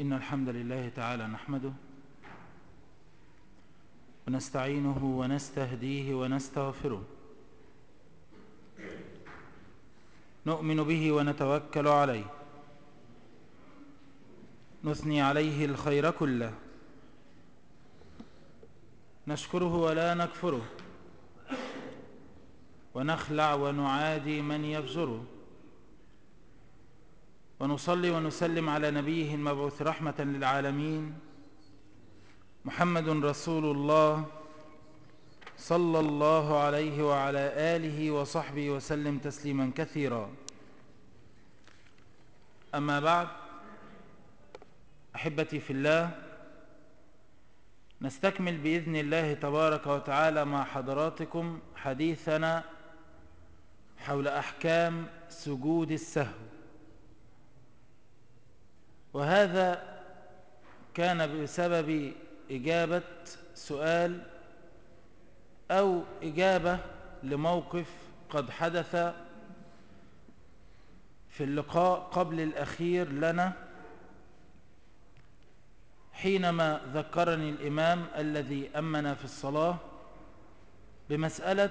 إن الحمد لله تعالى نحمده ونستعينه ونستهديه ونستغفره نؤمن به ونتوكل عليه نثني عليه الخير كله نشكره ولا نكفره ونخلع ونعادي من يفجره ونصلي ونسلم على نبيه المبعوث رحمة للعالمين محمد رسول الله صلى الله عليه وعلى آله وصحبه وسلم تسليما كثيرا أما بعد أحبتي في الله نستكمل بإذن الله تبارك وتعالى مع حضراتكم حديثنا حول أحكام سجود السهو وهذا كان بسبب إجابة سؤال أو إجابة لموقف قد حدث في اللقاء قبل الأخير لنا حينما ذكرني الإمام الذي أمن في الصلاة بمسألة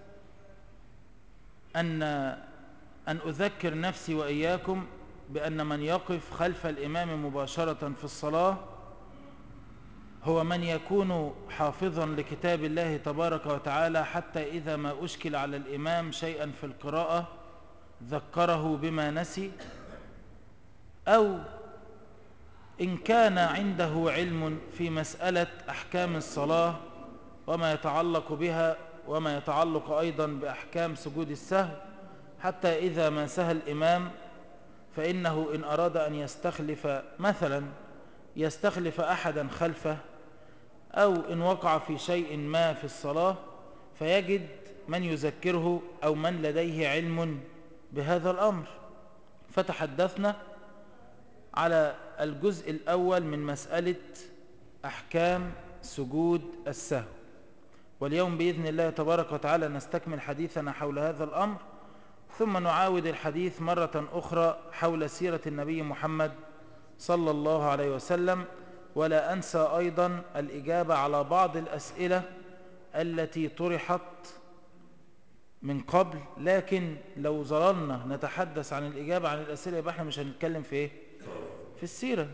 أن أن أذكر نفسي وإياكم بأن من يقف خلف الإمام مباشرة في الصلاة هو من يكون حافظا لكتاب الله تبارك وتعالى حتى إذا ما أشكل على الإمام شيئا في القراءة ذكره بما نسي أو إن كان عنده علم في مسألة أحكام الصلاة وما يتعلق بها وما يتعلق أيضا بأحكام سجود السهو حتى إذا ما سهى الإمام فإنه إن أراد أن يستخلف مثلا يستخلف أحدا خلفه أو إن وقع في شيء ما في الصلاة فيجد من يذكره أو من لديه علم بهذا الأمر فتحدثنا على الجزء الأول من مسألة أحكام سجود السهو واليوم بإذن الله تبارك وتعالى نستكمل حديثنا حول هذا الأمر ثم نعاود الحديث مرة أخرى حول سيرة النبي محمد صلى الله عليه وسلم ولا أنسى أيضا الإجابة على بعض الأسئلة التي طرحت من قبل لكن لو ظللنا نتحدث عن الإجابة عن الأسئلة يبقى احنا مش هنتكلم في إيه؟ في السيرة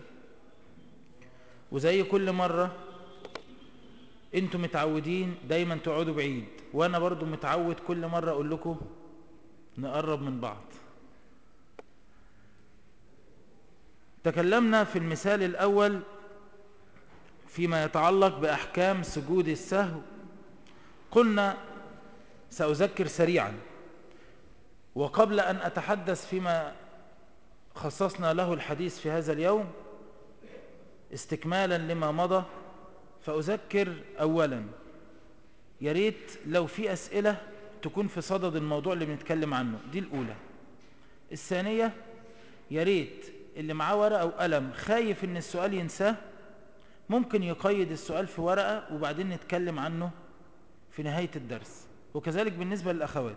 وزي كل مرة انتم متعودين دايما تقعدوا بعيد وانا برضو متعود كل مرة اقول لكم نقرب من بعض تكلمنا في المثال الاول فيما يتعلق باحكام سجود السهو قلنا ساذكر سريعا وقبل ان اتحدث فيما خصصنا له الحديث في هذا اليوم استكمالا لما مضى فأذكر أولا يريت لو في أسئلة تكون في صدد الموضوع اللي بنتكلم عنه دي الأولى الثانية يريت اللي معاه ورقة أو قلم خايف إن السؤال ينساه ممكن يقيد السؤال في ورقة وبعدين نتكلم عنه في نهاية الدرس وكذلك بالنسبة للأخوات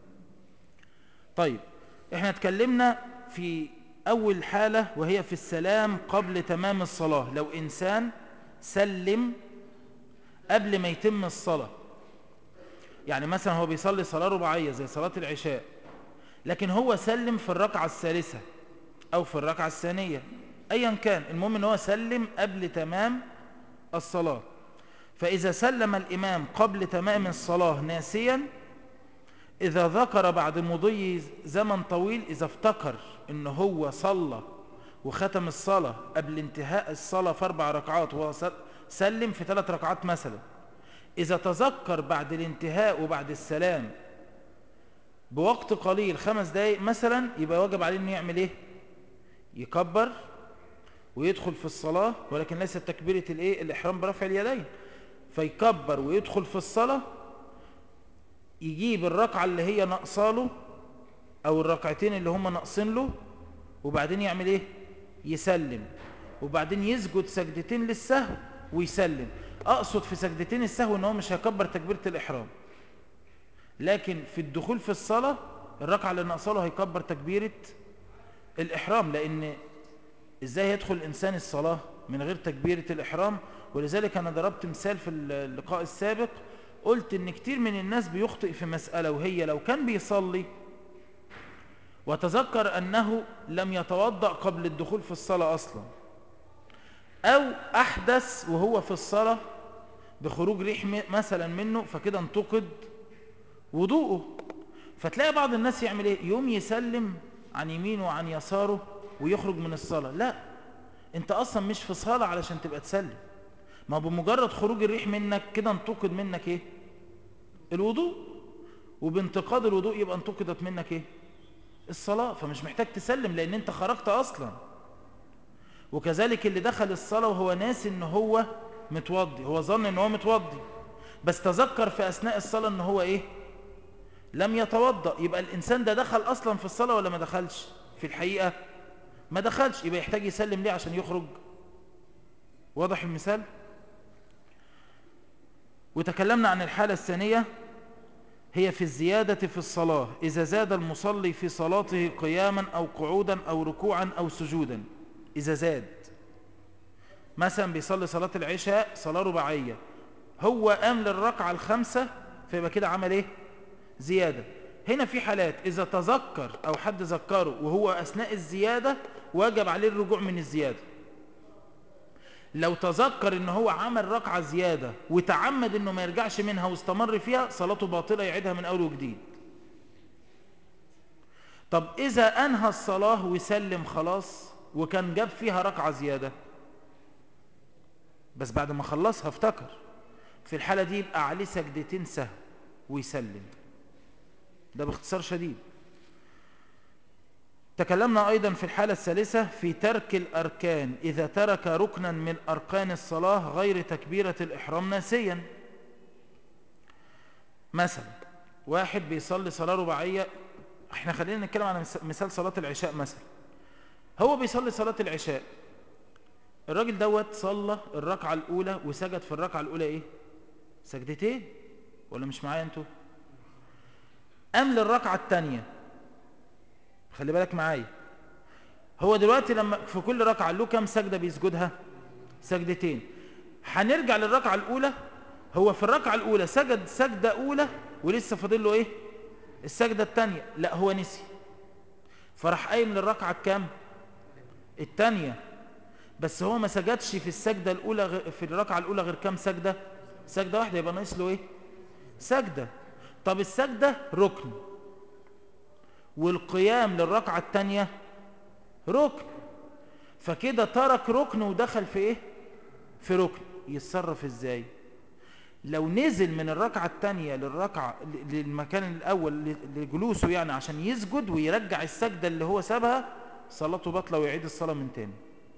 طيب احنا اتكلمنا في أول حالة وهي في السلام قبل تمام الصلاة لو إنسان سلم قبل ما يتم الصلاة يعني مثلا هو بيصلي صلاة رباعية زي صلاة العشاء لكن هو سلم في الركعة الثالثة أو في الركعة الثانية أيا كان المهم أن هو سلم قبل تمام الصلاة فإذا سلم الإمام قبل تمام الصلاة ناسيا إذا ذكر بعد مضي زمن طويل إذا افتكر إن هو صلى وختم الصلاة قبل انتهاء الصلاة في أربع ركعات وهو سلم في ثلاث ركعات مثلا إذا تذكر بعد الانتهاء وبعد السلام بوقت قليل خمس دقايق مثلا يبقى واجب عليه انه يعمل ايه يكبر ويدخل في الصلاة ولكن ليست تكبيرة الايه الاحرام برفع اليدين فيكبر ويدخل في الصلاة يجيب الركعة اللي هي ناقصاله او الركعتين اللي هم ناقصين له وبعدين يعمل ايه يسلم وبعدين يسجد سجدتين للسهو ويسلم اقصد في سجدتين السهو ان هو مش هيكبر تكبيرة الاحرام لكن في الدخول في الصلاة الركعة اللي ناقصاله هيكبر تكبيرة الاحرام لان ازاي يدخل الانسان الصلاة من غير تكبيرة الاحرام ولذلك انا ضربت مثال في اللقاء السابق قلت ان كتير من الناس بيخطئ في مسألة وهي لو كان بيصلي وتذكر انه لم يتوضأ قبل الدخول في الصلاة اصلا او احدث وهو في الصلاة بخروج ريح مثلا منه فكده انتقد وضوءه فتلاقي بعض الناس يعمل ايه يوم يسلم عن يمينه وعن يساره ويخرج من الصلاة لا انت اصلا مش في صلاة علشان تبقى تسلم ما بمجرد خروج الريح منك كده انتقد منك ايه الوضوء وبانتقاد الوضوء يبقى انتقدت منك ايه الصلاة فمش محتاج تسلم لان انت خرجت اصلا وكذلك اللي دخل الصلاة وهو ناس ان هو متوضي هو ظن ان هو متوضي بس تذكر في اثناء الصلاة ان هو ايه لم يتوضأ يبقى الانسان ده دخل اصلا في الصلاة ولا ما دخلش في الحقيقة ما دخلش يبقى يحتاج يسلم ليه عشان يخرج واضح المثال وتكلمنا عن الحالة الثانية هي في الزيادة في الصلاة إذا زاد المصلي في صلاته قياما أو قعودا أو ركوعا أو سجودا إذا زاد مثلا بيصلي صلاة العشاء صلاة رباعية هو قام للركعة الخامسة فيبقى كده عمل ايه زيادة هنا في حالات إذا تذكر أو حد ذكره وهو أثناء الزيادة واجب عليه الرجوع من الزيادة لو تذكر ان هو عمل ركعة زيادة وتعمد انه ما يرجعش منها واستمر فيها صلاته باطلة يعيدها من اول وجديد طب اذا انهى الصلاة وسلم خلاص وكان جاب فيها ركعة زيادة بس بعد ما خلصها افتكر في الحالة دي يبقى عليه سجدتين سهو ويسلم ده باختصار شديد تكلمنا أيضا في الحالة الثالثة في ترك الأركان إذا ترك ركنا من أركان الصلاة غير تكبيرة الإحرام ناسيا مثلا واحد بيصلي صلاة رباعية احنا خلينا نتكلم عن مثال صلاة العشاء مثلا هو بيصلي صلاة العشاء الراجل دوت صلى الركعة الأولى وسجد في الركعة الأولى إيه سجدتين ولا مش معايا انتوا قام للركعة الثانية خلي بالك معايا هو دلوقتي لما في كل ركعة له كام سجدة بيسجدها سجدتين هنرجع للركعة الأولى هو في الركعة الأولى سجد سجدة أولى ولسه فاضل له إيه السجدة الثانية لا هو نسي فراح قايم للركعة الكام الثانية بس هو ما سجدش في السجدة الأولى غ... في الركعة الأولى غير كام سجدة سجدة واحدة يبقى ناقص له إيه سجدة طب السجدة ركن والقيام للركعة الثانية ركن فكده ترك ركن ودخل في ايه في ركن يتصرف ازاي لو نزل من الركعة الثانية للركعة للمكان الأول لجلوسه يعني عشان يسجد ويرجع السجدة اللي هو سابها صلاته بطلة ويعيد الصلاة من تاني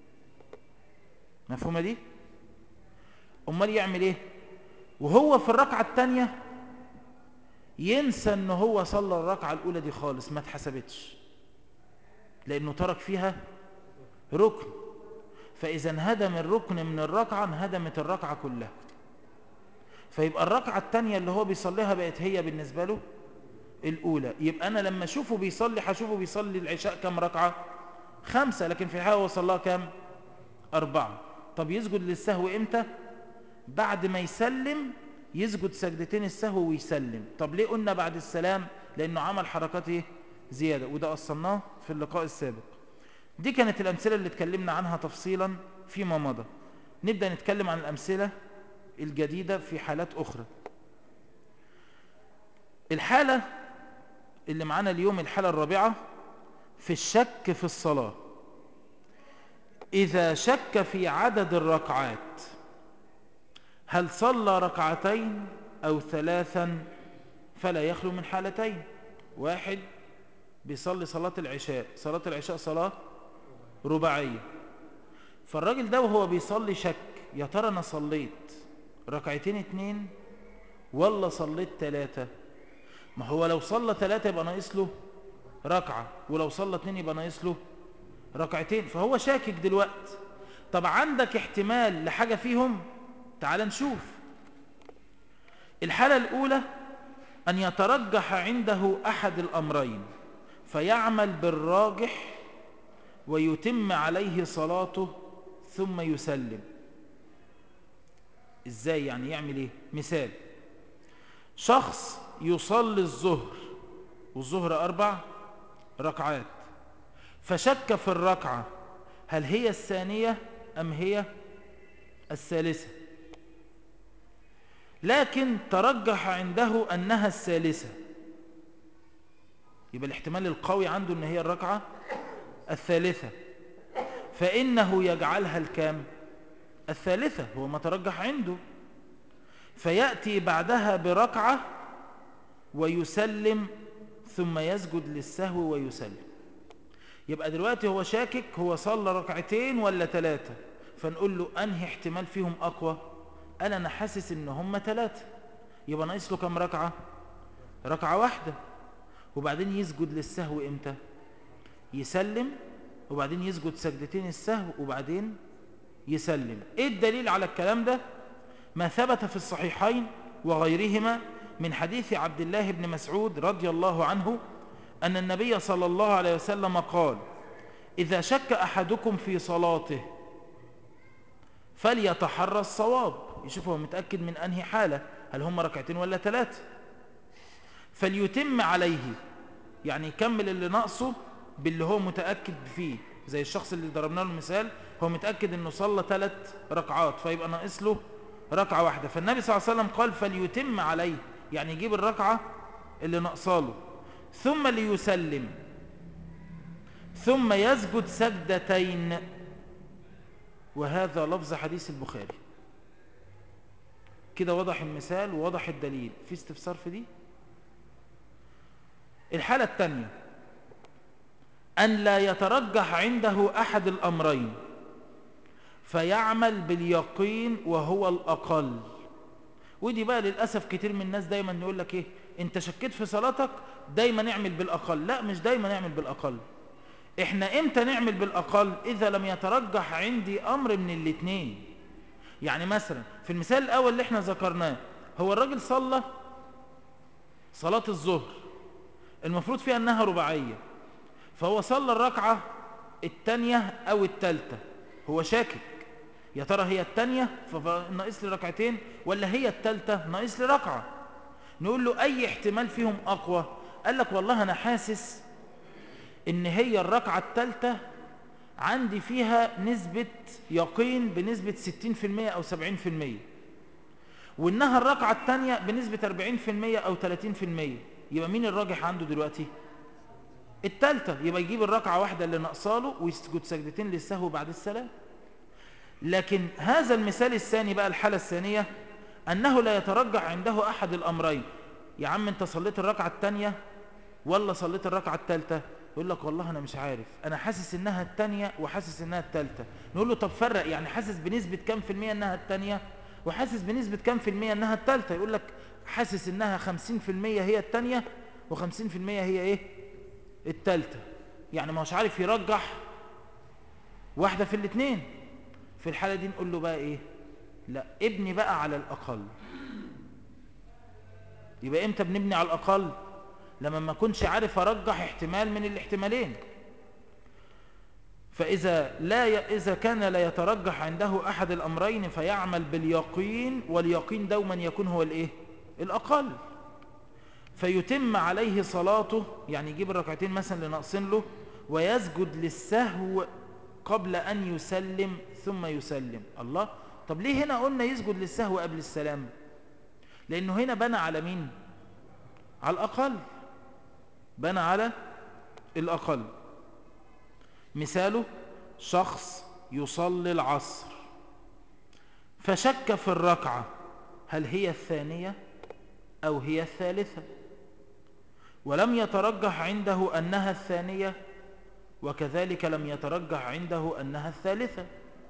مفهومة دي أمال يعمل ايه وهو في الركعة الثانية ينسى ان هو صلى الركعة الاولى دي خالص ما اتحسبتش لانه ترك فيها ركن فاذا انهدم الركن من الركعة انهدمت الركعة كلها فيبقى الركعة التانية اللي هو بيصليها بقت هي بالنسبة له الاولى يبقى انا لما اشوفه بيصلي هشوفه بيصلي العشاء كم ركعة خمسة لكن في الحقيقة هو صلاها كم اربعة طب يسجد للسهو امتى بعد ما يسلم يسجد سجدتين السهو ويسلم طب ليه قلنا بعد السلام لانه عمل حركات ايه زيادة وده أصلناه في اللقاء السابق دي كانت الأمثلة اللي اتكلمنا عنها تفصيلا فيما مضى نبدأ نتكلم عن الأمثلة الجديدة في حالات أخرى الحالة اللي معانا اليوم الحالة الرابعة في الشك في الصلاة إذا شك في عدد الركعات هل صلى ركعتين أو ثلاثا فلا يخلو من حالتين واحد بيصلي صلاة العشاء صلاة العشاء صلاة رباعية فالراجل ده وهو بيصلي شك يا ترى أنا صليت ركعتين اتنين ولا صليت ثلاثة ما هو لو صلى ثلاثة يبقى ناقص له ركعة ولو صلى اتنين يبقى ناقص له ركعتين فهو شاكك دلوقتي طب عندك احتمال لحاجة فيهم تعال نشوف الحالة الأولى أن يترجح عنده أحد الأمرين فيعمل بالراجح ويتم عليه صلاته ثم يسلم ازاي يعني يعمل ايه مثال شخص يصلي الظهر والظهر اربع ركعات فشك في الركعة هل هي الثانية ام هي الثالثة لكن ترجح عنده انها الثالثة يبقى الاحتمال القوي عنده ان هي الركعة الثالثة فإنه يجعلها الكام الثالثة هو ما ترجح عنده فيأتي بعدها بركعة ويسلم ثم يسجد للسهو ويسلم يبقى دلوقتي هو شاكك هو صلى ركعتين ولا ثلاثة فنقول له أنهي احتمال فيهم أقوى قال أنا حاسس إن هم ثلاثة يبقى ناقص له كم ركعة ركعة واحدة وبعدين يسجد للسهو إمتى يسلم وبعدين يسجد سجدتين السهو وبعدين يسلم ايه الدليل على الكلام ده ما ثبت في الصحيحين وغيرهما من حديث عبد الله بن مسعود رضي الله عنه أن النبي صلى الله عليه وسلم قال إذا شك أحدكم في صلاته فليتحرى الصواب يشوف هو متأكد من أنهي حالة هل هم ركعتين ولا ثلاثة فليتم عليه يعني يكمل اللي ناقصه باللي هو متأكد فيه زي الشخص اللي ضربنا له المثال هو متأكد انه صلى ثلاث ركعات فيبقى ناقص له ركعة واحدة فالنبي صلى الله عليه وسلم قال فليتم عليه يعني يجيب الركعة اللي ناقصاله ثم ليسلم ثم يسجد سجدتين وهذا لفظ حديث البخاري كده وضح المثال ووضح الدليل في استفسار في دي الحالة الثانية أن لا يترجح عنده أحد الأمرين فيعمل باليقين وهو الأقل ودي بقى للأسف كتير من الناس دايما يقول لك إيه أنت شكيت في صلاتك دايما نعمل بالأقل لا مش دايما نعمل بالأقل إحنا إمتى نعمل بالأقل إذا لم يترجح عندي أمر من الاتنين يعني مثلا في المثال الأول اللي إحنا ذكرناه هو الراجل صلى صلاة الظهر المفروض فيها أنها رباعية فهو صلى الركعة التانية أو التالتة هو شاكك يا ترى هي التانية فناقص لي ركعتين ولا هي التالتة ناقص لي ركعة نقول له أي احتمال فيهم أقوى قال لك والله أنا حاسس إن هي الركعة التالتة عندي فيها نسبة يقين بنسبة 60% أو 70% وإنها الركعة التانية بنسبة 40% أو 30% يبقى مين الراجح عنده دلوقتي؟ التالتة يبقى يجيب الركعة واحدة اللي ناقصاله ويسجد سجدتين للسهو بعد السلام لكن هذا المثال الثاني بقى الحالة الثانية أنه لا يترجح عنده أحد الأمرين يا عم أنت صليت الركعة الثانية ولا صليت الركعة الثالثة يقول لك والله أنا مش عارف أنا حاسس إنها الثانية وحاسس إنها الثالثة نقول له طب فرق يعني حاسس بنسبة كام في المية إنها الثانية وحاسس بنسبة كام في المية إنها الثالثة يقول لك حاسس إنها خمسين في المية هي الثانية وخمسين في المية هي إيه التالتة يعني ما هوش عارف يرجح واحدة في الاثنين في الحالة دي نقول له بقى ايه لا ابني بقى على الأقل يبقى امتى بنبني على الأقل لما ما كنش عارف أرجح احتمال من الاحتمالين فإذا لا ي... إذا كان لا يترجح عنده أحد الأمرين فيعمل باليقين واليقين دوما يكون هو الإيه؟ الأقل فيتم عليه صلاته يعني يجيب الركعتين مثلا اللي ناقصين له ويسجد للسهو قبل أن يسلم ثم يسلم الله طب ليه هنا قلنا يسجد للسهو قبل السلام لأنه هنا بنى على مين على الأقل بنى على الأقل مثاله شخص يصلي العصر فشك في الركعة هل هي الثانية أو هي الثالثة ولم يترجح عنده أنها الثانية وكذلك لم يترجح عنده أنها الثالثة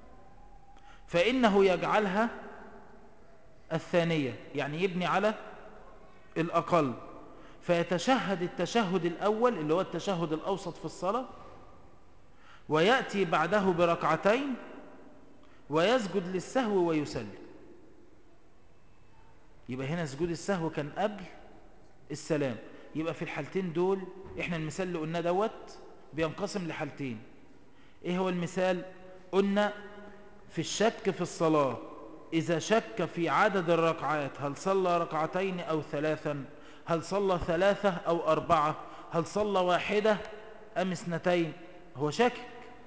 فإنه يجعلها الثانية يعني يبني على الأقل فيتشهد التشهد الأول اللي هو التشهد الأوسط في الصلاة ويأتي بعده بركعتين ويسجد للسهو ويسلم يبقى هنا سجود السهو كان قبل السلام يبقى في الحالتين دول احنا المثال اللي قلناه دوت بينقسم لحالتين ايه هو المثال قلنا في الشك في الصلاة إذا شك في عدد الركعات هل صلى ركعتين أو ثلاثا هل صلى ثلاثة أو أربعة هل صلى واحدة أم اثنتين هو شاكك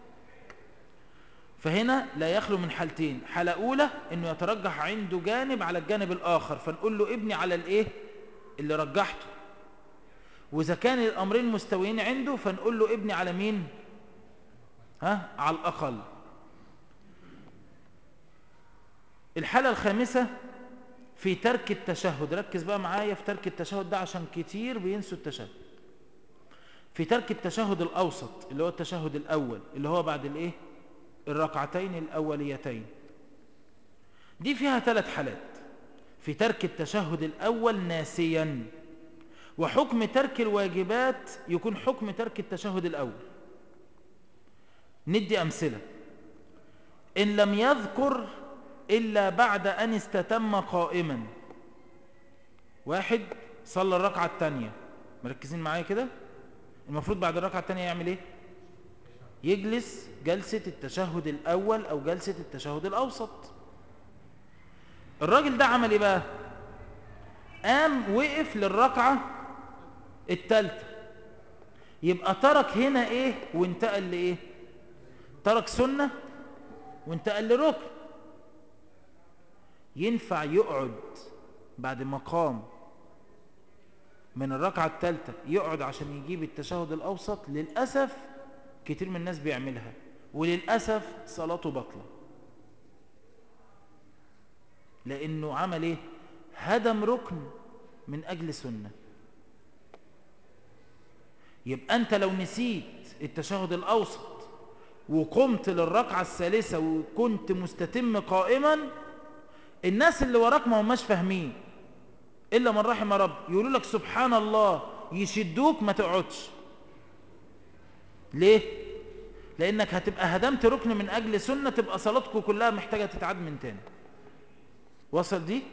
فهنا لا يخلو من حالتين حالة أولى أنه يترجح عنده جانب على الجانب الآخر فنقول له ابني على الإيه اللي رجحته وإذا كان الأمرين مستويين عنده فنقول له ابني على مين ها على الأقل الحالة الخامسة في ترك التشهد ركز بقى معايا في ترك التشهد ده عشان كتير بينسوا التشهد في ترك التشهد الأوسط اللي هو التشهد الأول اللي هو بعد الإيه الركعتين الأوليتين دي فيها ثلاث حالات في ترك التشهد الأول ناسيا وحكم ترك الواجبات يكون حكم ترك التشهد الأول ندي أمثلة إن لم يذكر إلا بعد أن استتم قائما واحد صلى الركعة الثانية مركزين معايا كده المفروض بعد الركعة الثانية يعمل إيه يجلس جلسة التشهد الأول أو جلسة التشهد الأوسط الراجل ده عمل إيه بقى قام وقف للركعة الثالثة يبقى ترك هنا إيه وانتقل لإيه ترك سنة وانتقل لركن ينفع يقعد بعد ما قام من الركعة الثالثة يقعد عشان يجيب التشهد الأوسط للأسف كتير من الناس بيعملها وللأسف صلاته بطلة لأنه عمل إيه هدم ركن من أجل سنة يبقى أنت لو نسيت التشهد الأوسط وقمت للركعة الثالثة وكنت مستتم قائما الناس اللي وراك ما هماش فاهمين إلا من رحم رب يقولوا لك سبحان الله يشدوك ما تقعدش ليه؟ لأنك هتبقى هدمت ركن من أجل سنة تبقى صلاتكم كلها محتاجة تتعاد من تاني وصل دي؟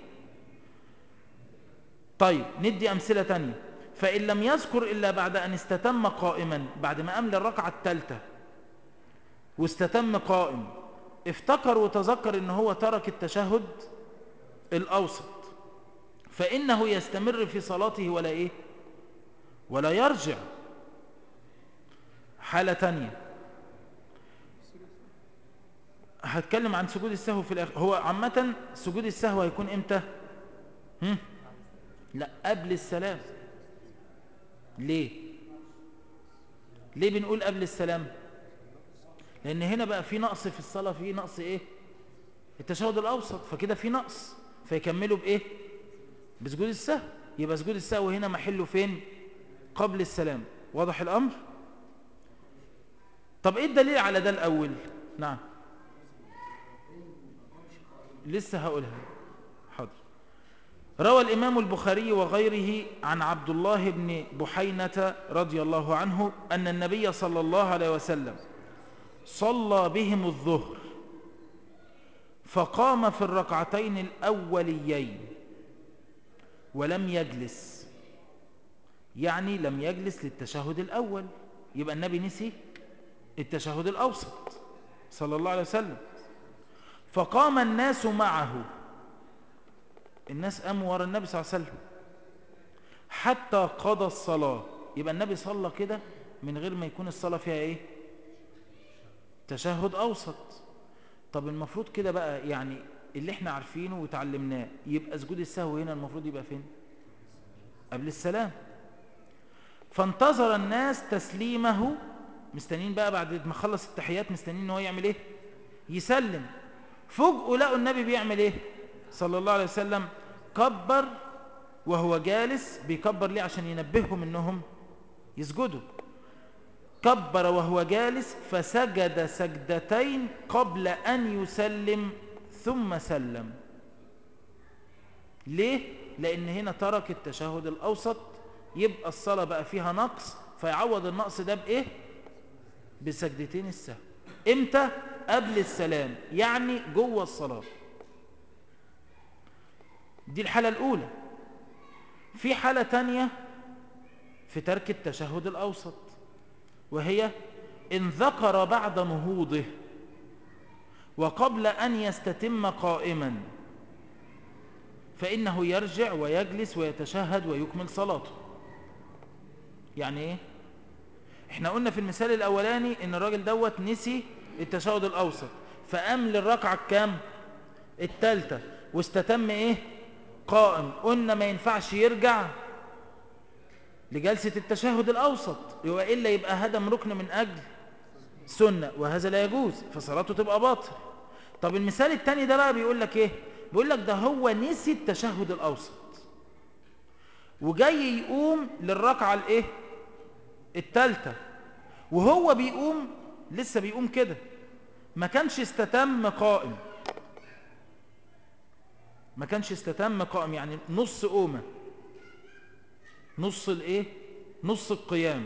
طيب ندي أمثلة تانية فإن لم يذكر إلا بعد أن استتم قائما بعد ما قام للركعة الثالثة واستتم قائم افتكر وتذكر ان هو ترك التشهد الأوسط فإنه يستمر في صلاته ولا إيه ولا يرجع حالة تانية هتكلم عن سجود السهو في الآخر هو عامة سجود السهو هيكون إمتى هم؟ لا قبل السلام ليه ليه بنقول قبل السلام لأن هنا بقى في نقص في الصلاة في نقص إيه التشهد الأوسط فكده في نقص فيكملوا بإيه بسجود السهو يبقى سجود السهو هنا محله فين قبل السلام واضح الأمر طب إيه الدليل على ده الأول نعم لسه هقولها حاضر روى الإمام البخاري وغيره عن عبد الله بن بحينة رضي الله عنه أن النبي صلى الله عليه وسلم صلى بهم الظهر فقام في الركعتين الأوليين ولم يجلس يعني لم يجلس للتشهد الأول يبقى النبي نسي التشهد الأوسط صلى الله عليه وسلم فقام الناس معه الناس قاموا ورا النبي صلى الله عليه وسلم حتى قضى الصلاة يبقى النبي صلى كده من غير ما يكون الصلاة فيها ايه تشهد أوسط طب المفروض كده بقى يعني اللي احنا عارفينه وتعلمناه يبقى سجود السهو هنا المفروض يبقى فين قبل السلام فانتظر الناس تسليمه مستنين بقى بعد ما خلص التحيات مستنين ان هو يعمل ايه يسلم فوجئوا لقوا النبي بيعمل ايه صلى الله عليه وسلم كبر وهو جالس بيكبر ليه عشان ينبههم انهم يسجدوا كبر وهو جالس فسجد سجدتين قبل أن يسلم ثم سلم ليه؟ لأن هنا ترك التشهد الأوسط يبقى الصلاة بقى فيها نقص فيعوض النقص ده بإيه؟ بسجدتين السهو إمتى؟ قبل السلام يعني جوه الصلاة دي الحالة الأولى في حالة تانية في ترك التشهد الأوسط وهي إن ذكر بعد نهوضه وقبل أن يستتم قائما فإنه يرجع ويجلس ويتشهد ويكمل صلاته يعني إيه؟ احنا قلنا في المثال الأولاني إن الراجل دوت نسي التشهد الأوسط فقام للركعة الكام؟ التالتة واستتم إيه؟ قائم قلنا ما ينفعش يرجع لجلسة التشهد الأوسط وإلا يبقى هدم ركن من أجل سنة وهذا لا يجوز فصلاته تبقى باطل طب المثال التاني ده بقى بيقول لك إيه بيقول لك ده هو نسي التشهد الأوسط وجاي يقوم للركعة الإيه التالتة وهو بيقوم لسه بيقوم كده ما كانش استتم قائم ما كانش استتم قائم يعني نص قومه نص الايه نص القيام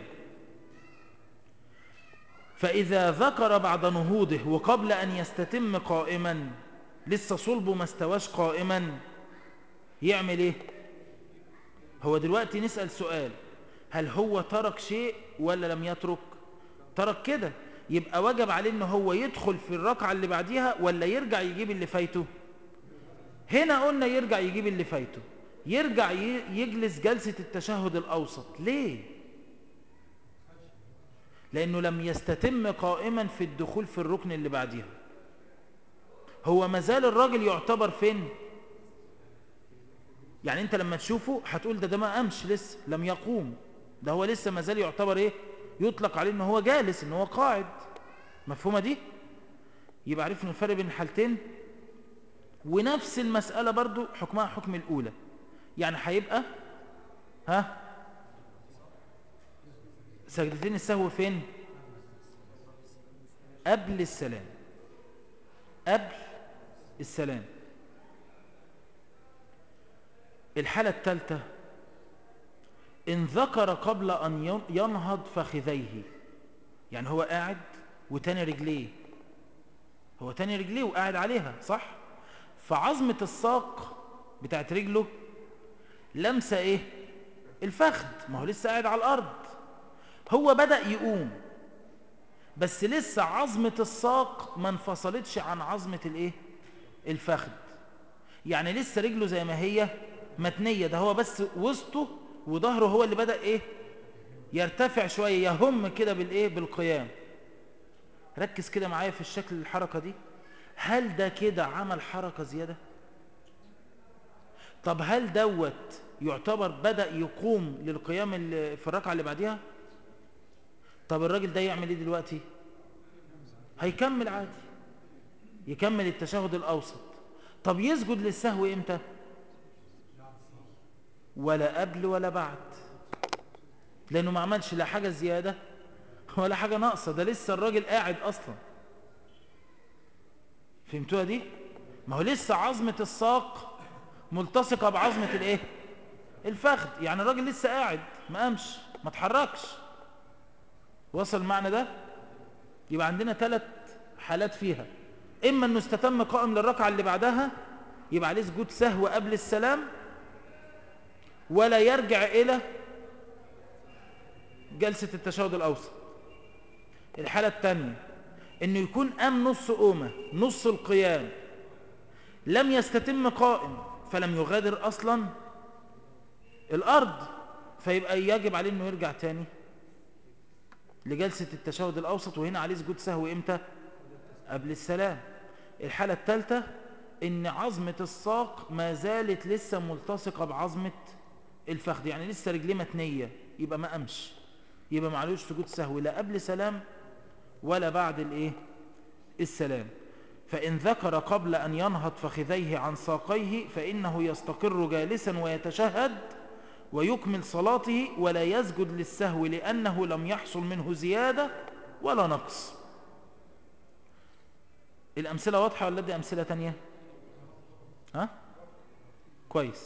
فإذا ذكر بعد نهوضه وقبل أن يستتم قائما لسه صلبه ما استواش قائما يعمل ايه هو دلوقتي نسأل سؤال هل هو ترك شيء ولا لم يترك ترك كده يبقى وجب عليه ان هو يدخل في الركعة اللي بعديها ولا يرجع يجيب اللي فايته هنا قلنا يرجع يجيب اللي فايته يرجع يجلس جلسة التشهد الأوسط ليه؟ لأنه لم يستتم قائما في الدخول في الركن اللي بعديها هو مازال الراجل يعتبر فين؟ يعني انت لما تشوفه هتقول ده ده ما قامش لسه لم يقوم ده هو لسه مازال يعتبر ايه؟ يطلق عليه ان هو جالس ان هو قاعد مفهومة دي؟ يبقى عرفنا الفرق بين الحالتين ونفس المسألة برضو حكمها حكم الأولى يعني هيبقى ها سجدتين السهو فين قبل السلام قبل السلام الحالة الثالثة إن ذكر قبل أن ينهض فخذيه يعني هو قاعد وتاني رجليه هو تاني رجليه وقاعد عليها صح فعظمة الساق بتاعت رجله لمسة ايه الفخذ ما هو لسه قاعد على الارض هو بدأ يقوم بس لسه عظمة الساق ما انفصلتش عن عظمة الايه الفخذ يعني لسه رجله زي ما هي متنية ده هو بس وسطه وظهره هو اللي بدأ ايه يرتفع شوية يهم كده بالايه بالقيام ركز كده معايا في الشكل الحركة دي هل ده كده عمل حركة زيادة طب هل دوت يعتبر بدأ يقوم للقيام في الركعة اللي بعديها طب الراجل ده يعمل ايه دلوقتي هيكمل عادي يكمل التشهد الأوسط طب يسجد للسهو امتى ولا قبل ولا بعد لأنه ما عملش لا حاجة زيادة ولا حاجة ناقصة ده لسه الراجل قاعد أصلا فهمتوها دي ما هو لسه عظمة الساق ملتصقة بعظمة الايه الفخذ يعني الراجل لسه قاعد ما قامش ما اتحركش وصل المعنى ده يبقى عندنا ثلاث حالات فيها اما انه استتم قائم للركعه اللي بعدها يبقى عليه سجود سهو قبل السلام ولا يرجع الى جلسه التشهد الاوسط الحاله الثانيه انه يكون قام نص قومه نص القيام لم يستتم قائم فلم يغادر اصلا الارض فيبقى يجب عليه انه يرجع تاني لجلسة التشهد الاوسط وهنا عليه سجود سهو امتى قبل السلام الحالة الثالثة ان عظمة الساق ما زالت لسه ملتصقة بعظمة الفخذ يعني لسه رجليه متنية يبقى ما قامش يبقى معلوش سجود سهو لا قبل سلام ولا بعد الايه السلام فإن ذكر قبل أن ينهض فخذيه عن ساقيه فإنه يستقر جالسا ويتشهد ويكمل صلاته ولا يسجد للسهو لأنه لم يحصل منه زيادة ولا نقص الأمثلة واضحة ولا دي أمثلة تانية ها كويس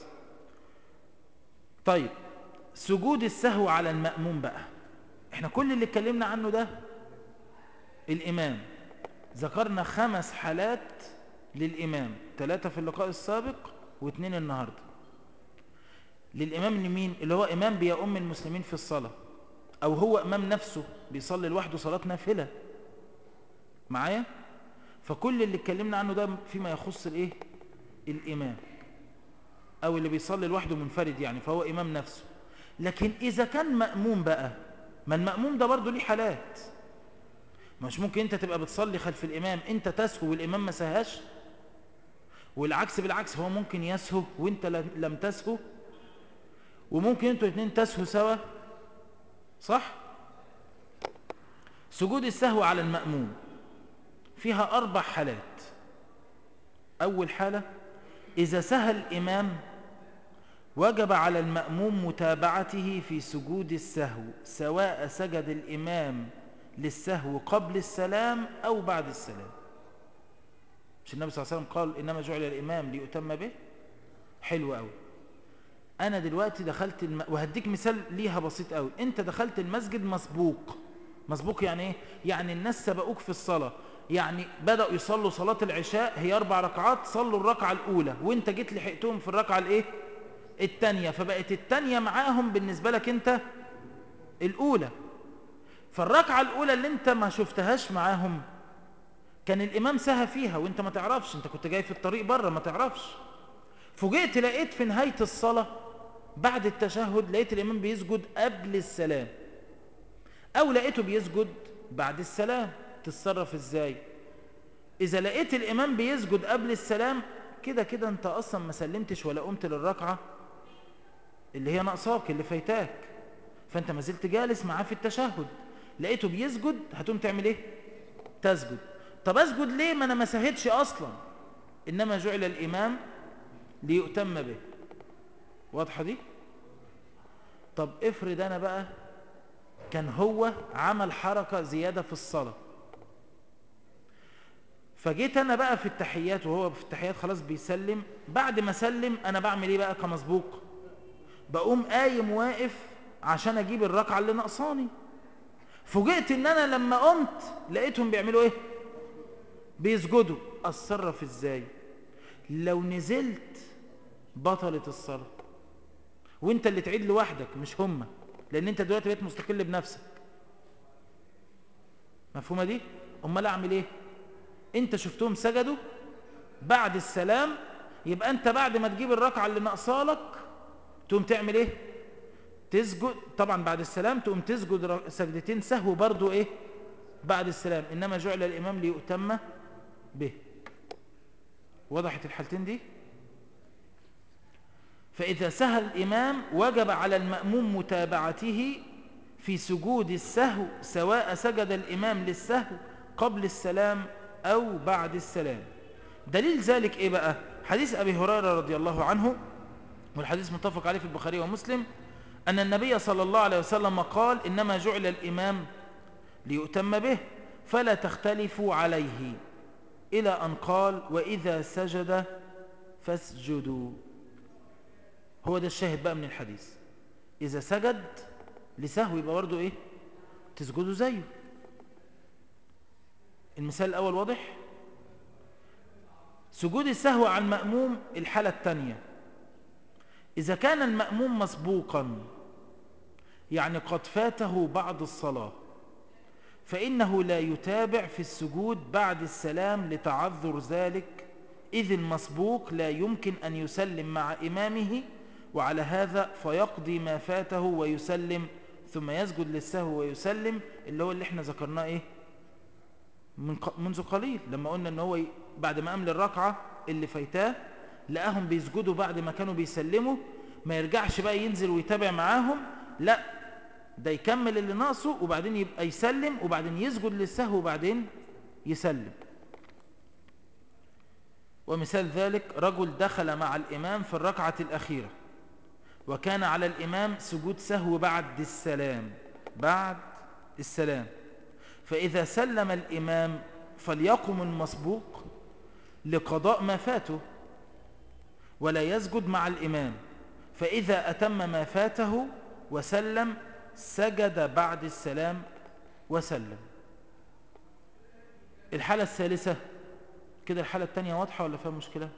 طيب سجود السهو على المأموم بقى احنا كل اللي اتكلمنا عنه ده الإمام ذكرنا خمس حالات للإمام ثلاثة في اللقاء السابق واثنين النهاردة للإمام لمين اللي هو إمام بيأم المسلمين في الصلاة أو هو إمام نفسه بيصلي لوحده صلاة نافلة معايا فكل اللي اتكلمنا عنه ده فيما يخص الايه الإمام أو اللي بيصلي لوحده منفرد يعني فهو إمام نفسه لكن إذا كان مأموم بقى ما المأموم ده برضه ليه حالات مش ممكن انت تبقى بتصلي خلف الإمام انت تسهو والإمام ما سهاش والعكس بالعكس هو ممكن يسهو وانت لم تسهو وممكن انتوا الاثنين تسهو سوا صح سجود السهو على المأموم فيها أربع حالات أول حالة إذا سهى الإمام وجب على المأموم متابعته في سجود السهو سواء سجد الإمام للسهو قبل السلام أو بعد السلام مش النبي صلى الله عليه وسلم قال إنما جعل الإمام ليؤتم به حلو قوي أنا دلوقتي دخلت الم... وهديك مثال ليها بسيط قوي أنت دخلت المسجد مسبوق مسبوق يعني إيه؟ يعني الناس سبقوك في الصلاة يعني بدأوا يصلوا صلاة العشاء هي أربع ركعات صلوا الركعة الأولى وانت جيت لحقتهم في الركعة الإيه؟ التانية فبقت التانية معاهم بالنسبة لك انت الأولى فالركعة الأولى اللي انت ما شفتهاش معاهم كان الإمام سهى فيها وانت ما تعرفش انت كنت جاي في الطريق بره ما تعرفش فوجئت لقيت في نهاية الصلاة بعد التشهد لقيت الإمام بيسجد قبل السلام أو لقيته بيسجد بعد السلام تتصرف ازاي إذا لقيت الإمام بيسجد قبل السلام كده كده انت أصلا ما سلمتش ولا قمت للركعة اللي هي ناقصاك اللي فايتاك فانت ما زلت جالس معاه في التشهد لقيته بيسجد هتقوم تعمل ايه تسجد طب اسجد ليه ما انا ما سهدش اصلا انما جعل الامام ليؤتم به واضحه دي طب افرض انا بقى كان هو عمل حركه زياده في الصلاه فجيت انا بقى في التحيات وهو في التحيات خلاص بيسلم بعد ما سلم انا بعمل ايه بقى كمسبوق بقوم قايم واقف عشان اجيب الركعه اللي ناقصاني فوجئت ان انا لما قمت لقيتهم بيعملوا ايه بيسجدوا اتصرف ازاي لو نزلت بطلت الصلاه وانت اللي تعيد لوحدك مش هم لان انت دلوقتي بقيت مستقل بنفسك مفهومه دي امال اعمل ايه انت شفتهم سجدوا بعد السلام يبقى انت بعد ما تجيب الركعه اللي ناقصالك تقوم تعمل ايه تسجد طبعا بعد السلام تقوم تسجد سجدتين سهو برضو ايه بعد السلام انما جعل الامام ليؤتم به وضحت الحالتين دي فاذا سهى الامام وجب على الماموم متابعته في سجود السهو سواء سجد الامام للسهو قبل السلام او بعد السلام دليل ذلك ايه بقى حديث ابي هريره رضي الله عنه والحديث متفق عليه في البخاري ومسلم أن النبي صلى الله عليه وسلم قال إنما جعل الإمام ليؤتم به فلا تختلفوا عليه إلى أن قال وإذا سجد فاسجدوا هو ده الشاهد بقى من الحديث إذا سجد لسهو يبقى برضه إيه تسجدوا زيه المثال الأول واضح سجود السهو على المأموم الحالة الثانية إذا كان المأموم مسبوقا يعني قد فاته بعض الصلاة فإنه لا يتابع في السجود بعد السلام لتعذر ذلك إذ المسبوق لا يمكن أن يسلم مع إمامه وعلى هذا فيقضي ما فاته ويسلم ثم يسجد للسهو ويسلم اللي هو اللي احنا ذكرناه ايه من منذ قليل لما قلنا ان هو بعد ما قام للركعة اللي فايتاه لقاهم بيسجدوا بعد ما كانوا بيسلموا ما يرجعش بقى ينزل ويتابع معاهم لا ده يكمل اللي ناقصه وبعدين يبقى يسلم وبعدين يسجد للسهو وبعدين يسلم ومثال ذلك رجل دخل مع الإمام في الركعة الأخيرة وكان على الإمام سجود سهو بعد السلام بعد السلام فإذا سلم الإمام فليقم المسبوق لقضاء ما فاته ولا يسجد مع الإمام فإذا أتم ما فاته وسلم سجد بعد السلام وسلم الحالة الثالثة كده الحالة الثانية واضحة ولا فيها مشكلة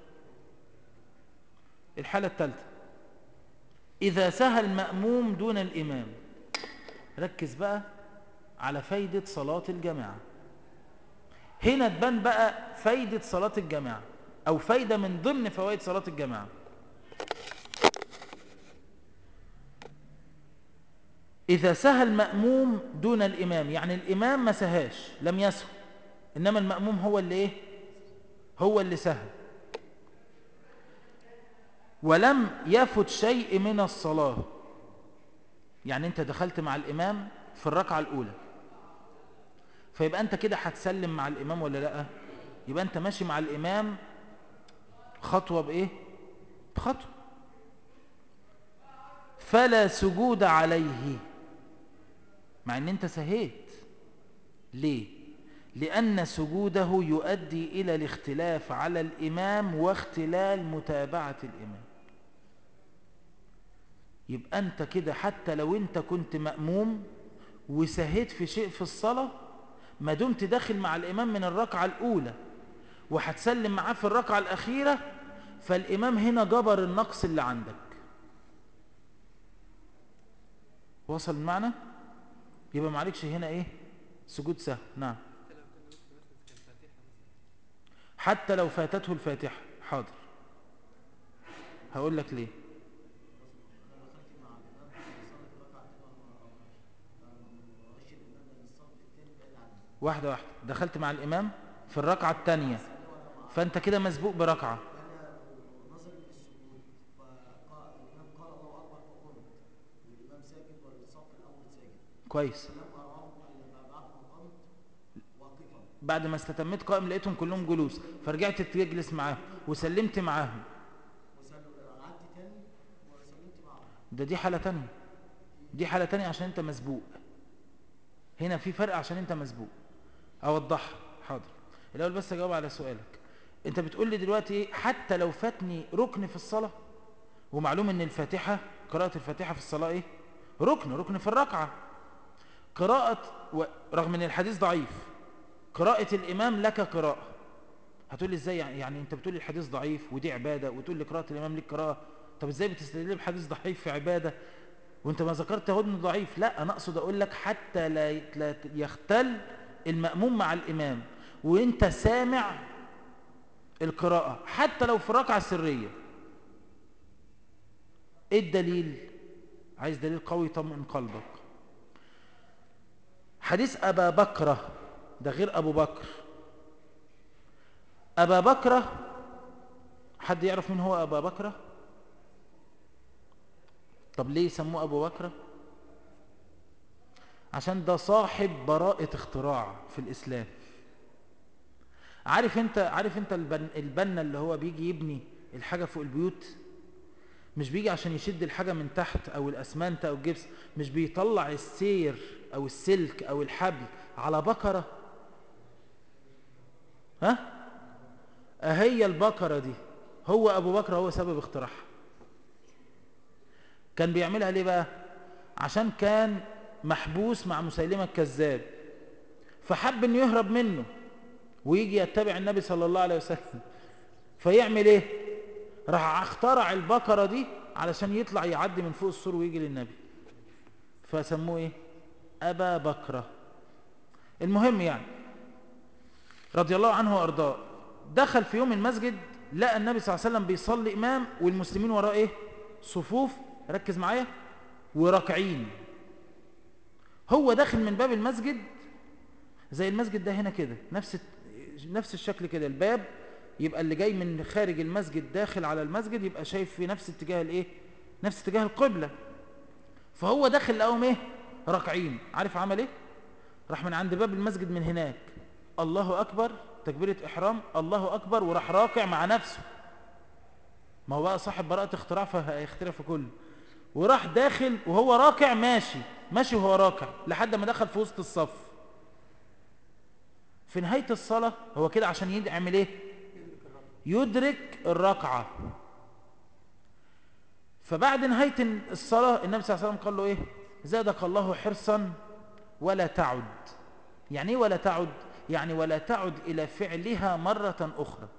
الحالة الثالثة إذا سهى المأموم دون الإمام ركز بقى على فايدة صلاة الجماعة هنا تبان بقى فايدة صلاة الجماعة أو فايدة من ضمن فوائد صلاة الجماعة إذا سهى المأموم دون الإمام يعني الإمام ما سهاش لم يسهو إنما المأموم هو اللي إيه هو اللي سهى ولم يفت شيء من الصلاة يعني أنت دخلت مع الإمام في الركعة الأولى فيبقى أنت كده هتسلم مع الإمام ولا لأ يبقى أنت ماشي مع الإمام خطوة بإيه بخطوة فلا سجود عليه مع ان انت سهيت ليه لان سجوده يؤدي الى الاختلاف على الامام واختلال متابعة الامام يبقى انت كده حتى لو انت كنت مأموم وسهيت في شيء في الصلاة ما دمت داخل مع الامام من الركعة الاولى وهتسلم معاه في الركعة الاخيرة فالامام هنا جبر النقص اللي عندك وصل المعنى يبقى معلكش هنا ايه سجود سهو نعم حتى لو فاتته الفاتحة حاضر هقول لك ليه واحدة واحدة دخلت مع الإمام في الركعة الثانية فأنت كده مسبوق بركعة كويس بعد ما استتميت قائم لقيتهم كلهم جلوس فرجعت تجلس معاهم وسلمت معاهم ده دي حالة تانية دي حالة تانية عشان انت مسبوق هنا في فرق عشان انت مسبوق اوضحها حاضر الاول بس اجاوب على سؤالك انت بتقول لي دلوقتي ايه حتى لو فاتني ركن في الصلاة ومعلوم ان الفاتحة قراءة الفاتحة في الصلاة ايه ركن ركن في الركعة قراءة و... رغم ان الحديث ضعيف قراءة الامام لك قراءة هتقول لي ازاي يعني, يعني انت بتقول لي الحديث ضعيف ودي عبادة وتقول لي قراءة الامام لك قراءة طب ازاي بتستدل بحديث ضعيف في عبادة وانت ما ذكرت هو انه ضعيف لا انا اقصد اقول لك حتى لا, لا يختل المأموم مع الامام وانت سامع القراءة حتى لو في ركعة سرية ايه الدليل عايز دليل قوي يطمئن قلبك حديث أبا بكرة ده غير أبو بكر أبا بكرة حد يعرف من هو أبا بكرة طب ليه يسموه أبو بكرة عشان ده صاحب براءة اختراع في الإسلام عارف انت عارف انت البن البنا اللي هو بيجي يبني الحاجة فوق البيوت مش بيجي عشان يشد الحاجة من تحت او الاسمنت او الجبس مش بيطلع السير او السلك او الحبل على بكرة ها اهي البكرة دي هو ابو بكر هو سبب اختراعها كان بيعملها ليه بقى عشان كان محبوس مع مسيلمة الكذاب فحب انه يهرب منه ويجي يتبع النبي صلى الله عليه وسلم فيعمل ايه راح اخترع البقرة دي علشان يطلع يعدي من فوق السور ويجي للنبي فسموه ايه ابا بكرة المهم يعني رضي الله عنه وارضاه دخل في يوم المسجد لقى النبي صلى الله عليه وسلم بيصلي امام والمسلمين وراه ايه صفوف ركز معايا وركعين هو داخل من باب المسجد زي المسجد ده هنا كده نفس نفس الشكل كده الباب يبقى اللي جاي من خارج المسجد داخل على المسجد يبقى شايف في نفس اتجاه الايه نفس اتجاه القبلة فهو داخل لقاهم ايه راكعين عارف عمل ايه راح من عند باب المسجد من هناك الله اكبر تكبيرة احرام الله اكبر وراح راكع مع نفسه ما هو بقى صاحب براءة اختراع فهيخترع في كله وراح داخل وهو راكع ماشي ماشي وهو راكع لحد ما دخل في وسط الصف في نهاية الصلاة هو كده عشان يعمل ايه يدرك الركعة فبعد نهاية الصلاة النبي صلى الله عليه وسلم قال له ايه زادك الله حرصا ولا تعد يعني ايه ولا تعد يعني ولا تعد الى فعلها مرة اخرى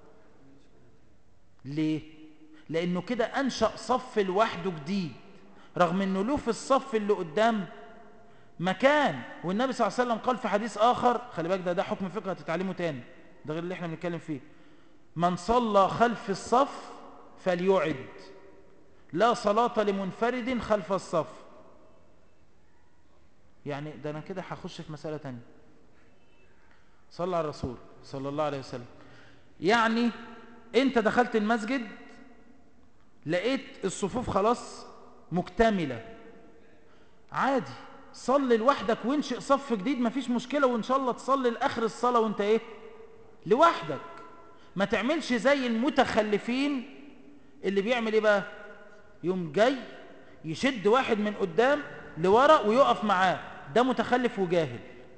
ليه لانه كده انشأ صف لوحده جديد رغم انه له في الصف اللي قدام مكان والنبي صلى الله عليه وسلم قال في حديث آخر خلي بالك ده ده حكم فقه هتتعلمه تاني ده غير اللي احنا بنتكلم فيه من صلى خلف الصف فليعد لا صلاة لمنفرد خلف الصف يعني ده أنا كده هخش في مسألة تانية صلى على الرسول صلى الله عليه وسلم يعني انت دخلت المسجد لقيت الصفوف خلاص مكتملة عادي صلي لوحدك وانشئ صف جديد مفيش مشكلة وان شاء الله تصلي لاخر الصلاة وانت ايه لوحدك ما تعملش زي المتخلفين اللي بيعمل ايه بقى يوم جاي يشد واحد من قدام لورا ويقف معاه ده متخلف وجاهل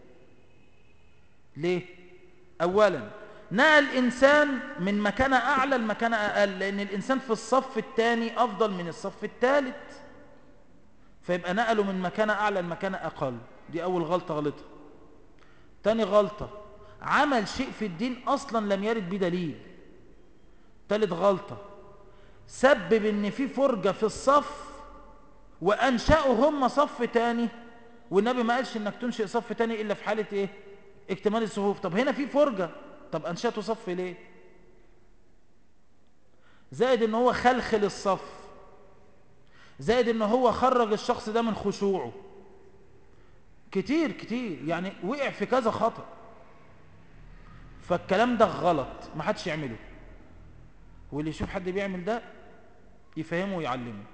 ليه اولا نقل الانسان من مكانه اعلى لمكانه اقل لان الانسان في الصف الثاني افضل من الصف الثالث فيبقى نقله من مكانه اعلى لمكانه اقل دي اول غلطه غلطها تاني غلطه عمل شيء في الدين اصلا لم يرد به دليل تالت غلطه سبب ان في فرجه في الصف وانشأوا هم صف تاني والنبي ما قالش انك تنشئ صف تاني الا في حاله ايه اكتمال الصفوف طب هنا في فرجه طب انشأته صف ليه زائد ان هو خلخل الصف زائد ان هو خرج الشخص ده من خشوعه كتير كتير يعني وقع في كذا خطأ فالكلام ده غلط ما حدش يعمله واللي يشوف حد بيعمل ده يفهمه ويعلمه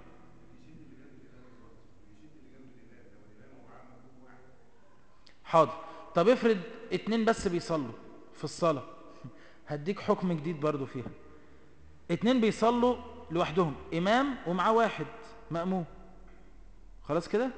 حاضر طب افرض اتنين بس بيصلوا في الصلاة هديك حكم جديد برضو فيها اتنين بيصلوا لوحدهم امام ومعاه واحد مأموم خلاص كده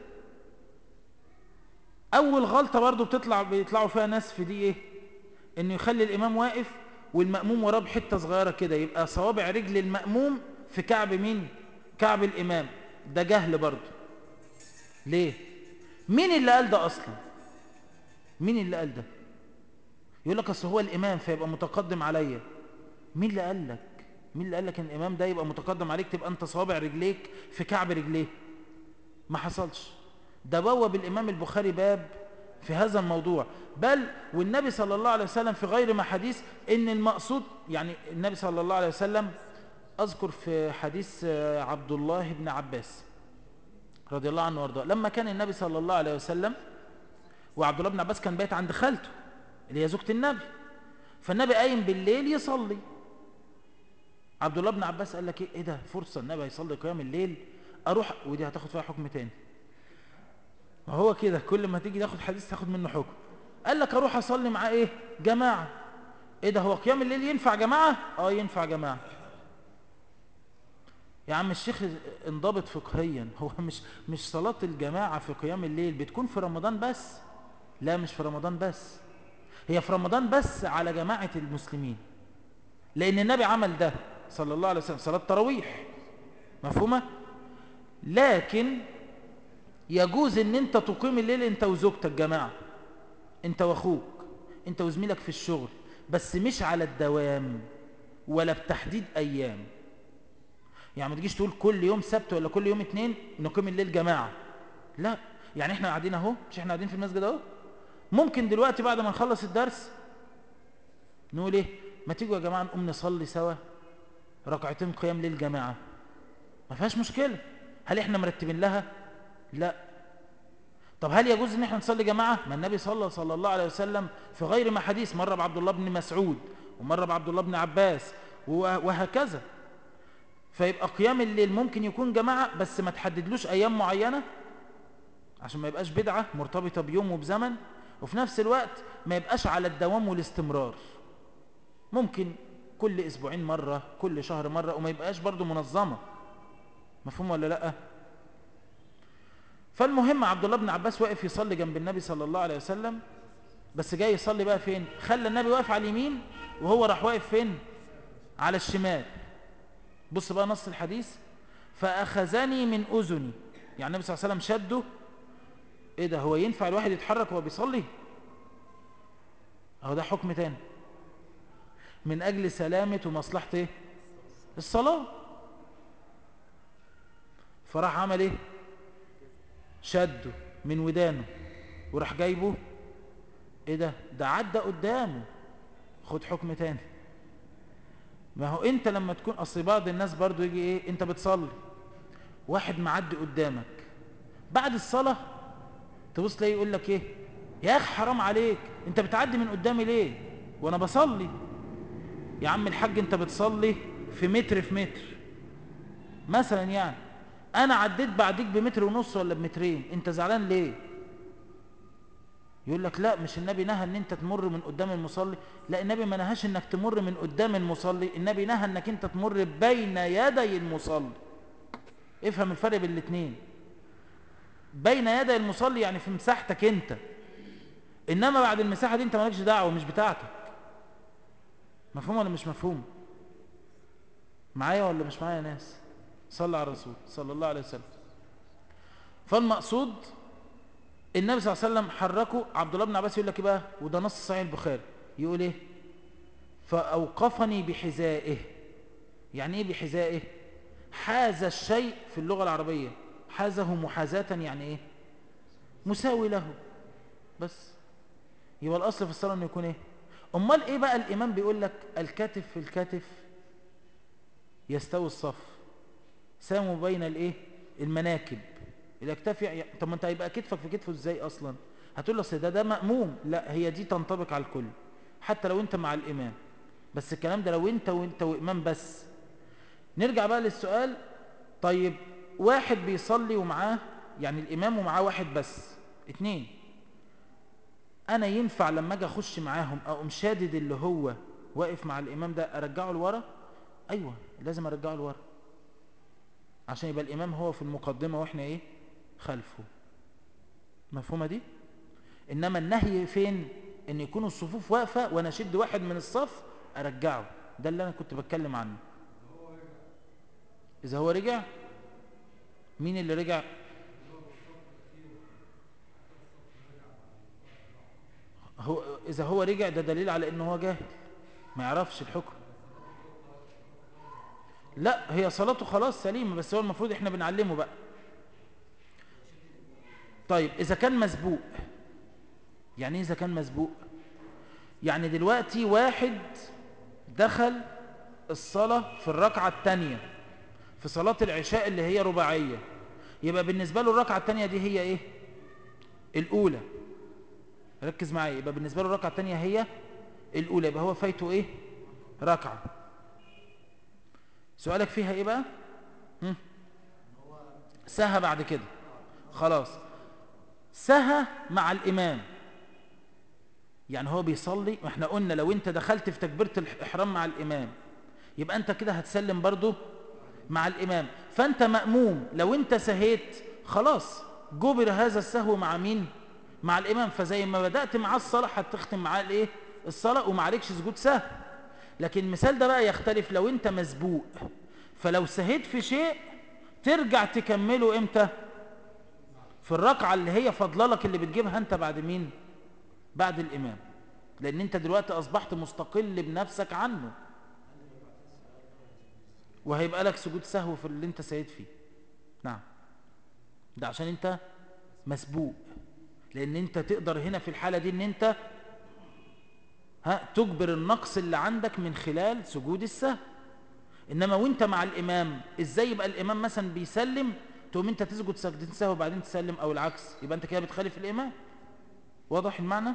اول غلطة برضو بتطلع بيطلعوا فيها ناس في دي ايه انه يخلي الامام واقف والمأموم وراه بحتة صغيرة كده يبقى صوابع رجل المأموم في كعب مين كعب الامام ده جهل برضو ليه مين اللي قال ده اصلا مين اللي قال ده يقول لك اصل هو الامام فيبقى متقدم عليا مين اللي قال لك مين اللي قال لك ان الامام ده يبقى متقدم عليك تبقى انت صوابع رجليك في كعب رجليه ما حصلش ده بوب الامام البخاري باب في هذا الموضوع بل والنبي صلى الله عليه وسلم في غير ما حديث ان المقصود يعني النبي صلى الله عليه وسلم اذكر في حديث عبد الله بن عباس رضي الله عنه وارضاه لما كان النبي صلى الله عليه وسلم وعبد الله بن عباس كان بايت عند خالته اللي هي زوجة النبي فالنبي قايم بالليل يصلي عبد الله بن عباس قال لك ايه, إيه ده فرصة النبي هيصلي قيام الليل اروح ودي هتاخد فيها حكم تاني ما هو كده كل ما تيجي تاخد حديث تاخد منه حكم قال لك اروح اصلي مع ايه جماعة ايه ده هو قيام الليل ينفع جماعة اه ينفع جماعة يا عم الشيخ انضبط فقهيا هو مش مش صلاة الجماعة في قيام الليل بتكون في رمضان بس لا مش في رمضان بس هي في رمضان بس على جماعة المسلمين لأن النبي عمل ده صلى الله عليه وسلم صلاة تراويح مفهومة لكن يجوز ان انت تقيم الليل انت وزوجتك جماعة انت واخوك انت وزميلك في الشغل بس مش على الدوام ولا بتحديد ايام يعني ما تجيش تقول كل يوم سبت ولا كل يوم اتنين نقيم الليل جماعة لا يعني احنا قاعدين اهو مش احنا قاعدين في المسجد اهو ممكن دلوقتي بعد ما نخلص الدرس نقول ايه ما تيجوا يا جماعة نقوم نصلي سوا ركعتين قيام ليل جماعة ما فيهاش مشكلة هل احنا مرتبين لها لا طب هل يجوز ان احنا نصلي جماعة ما النبي صلى صلى الله عليه وسلم في غير ما حديث مرة بعبد الله بن مسعود ومرة بعبد الله بن عباس وهكذا فيبقى قيام الليل ممكن يكون جماعة بس ما تحددلوش ايام معينة عشان ما يبقاش بدعة مرتبطة بيوم وبزمن وفي نفس الوقت ما يبقاش على الدوام والاستمرار ممكن كل اسبوعين مرة كل شهر مرة وما يبقاش برضو منظمة مفهوم ولا لا فالمهم عبد الله بن عباس واقف يصلي جنب النبي صلى الله عليه وسلم بس جاي يصلي بقى فين خلى النبي واقف على اليمين وهو راح واقف فين على الشمال بص بقى نص الحديث فأخذني من أذني يعني النبي صلى الله عليه وسلم شده ايه ده هو ينفع الواحد يتحرك وهو بيصلي اهو ده حكم تاني من اجل سلامة ومصلحة ايه الصلاة فراح عمل ايه شده من ودانه وراح جايبه ايه ده ده عدى قدامه خد حكم تاني ما هو انت لما تكون اصل بعض الناس برضو يجي ايه انت بتصلي واحد معدي قدامك بعد الصلاة تبص تلاقيه يقول لك ايه يا اخي حرام عليك انت بتعدي من قدامي ليه وانا بصلي يا عم الحاج انت بتصلي في متر في متر مثلا يعني انا عديت بعديك بمتر ونص ولا بمترين انت زعلان ليه يقول لك لا مش النبي نهى ان انت تمر من قدام المصلي لا النبي ما نهاش انك تمر من قدام المصلي النبي نهى انك انت تمر بين يدي المصلي افهم الفرق بين الاثنين بين يدي المصلي يعني في مساحتك انت انما بعد المساحه دي انت مالكش دعوه مش بتاعتك مفهوم ولا مش مفهوم معايا ولا مش معايا ناس صلى على الرسول صلى الله عليه وسلم فالمقصود النبي صلى الله عليه وسلم حركه عبد الله بن عباس يقول لك ايه بقى وده نص صحيح البخاري يقول ايه فاوقفني بحذائه يعني ايه بحذائه حاز الشيء في اللغه العربيه حازه محاذاه يعني ايه مساوي له بس يبقى الاصل في الصلاه انه يكون ايه امال ايه بقى الامام بيقول لك الكتف في الكتف يستوي الصف ساموا بين الايه المناكب الاكتاف يعني طب ما انت هيبقى كتفك في كتفه ازاي اصلا هتقول له ده ده مأموم لا هي دي تنطبق على الكل حتى لو انت مع الامام بس الكلام ده لو انت وانت وامام بس نرجع بقى للسؤال طيب واحد بيصلي ومعاه يعني الامام ومعاه واحد بس اتنين انا ينفع لما اجي اخش معاهم اقوم شادد اللي هو واقف مع الامام ده ارجعه لورا ايوه لازم ارجعه لورا عشان يبقى الامام هو في المقدمه واحنا ايه خلفه مفهومه دي انما النهي فين ان يكونوا الصفوف واقفه وانا اشد واحد من الصف ارجعه ده اللي انا كنت بتكلم عنه اذا هو رجع مين اللي رجع هو اذا هو رجع ده دليل على انه هو جاهل ما يعرفش الحكم لا هي صلاته خلاص سليمه بس هو المفروض احنا بنعلمه بقى طيب اذا كان مسبوق يعني ايه اذا كان مسبوق يعني دلوقتي واحد دخل الصلاة في الركعة الثانية في صلاة العشاء اللي هي رباعية يبقى بالنسبة له الركعة الثانية دي هي ايه الاولى ركز معايا يبقى بالنسبة له الركعة الثانية هي الاولى يبقى هو فايته ايه ركعة سؤالك فيها ايه بقى هم؟ سهى بعد كده خلاص سهى مع الامام يعني هو بيصلي احنا قلنا لو انت دخلت في تكبيرة الاحرام مع الامام يبقى انت كده هتسلم برضو مع الامام فانت مأموم لو انت سهيت خلاص جبر هذا السهو مع مين مع الامام فزي ما بدأت مع الصلاة هتختم معاه الايه الصلاة وما عليكش سجود سهو لكن المثال ده بقى يختلف لو انت مسبوق فلو سهيت في شيء ترجع تكمله امتى في الركعة اللي هي فضللك اللي بتجيبها انت بعد مين بعد الامام لان انت دلوقتي اصبحت مستقل بنفسك عنه وهيبقى لك سجود سهو في اللي انت سيد فيه نعم ده عشان انت مسبوق لان انت تقدر هنا في الحالة دي ان انت ها تجبر النقص اللي عندك من خلال سجود السهو انما وانت مع الامام ازاي يبقى الامام مثلا بيسلم تقوم انت تسجد سجدتين سهو وبعدين تسلم او العكس يبقى انت كده بتخالف الامام واضح المعنى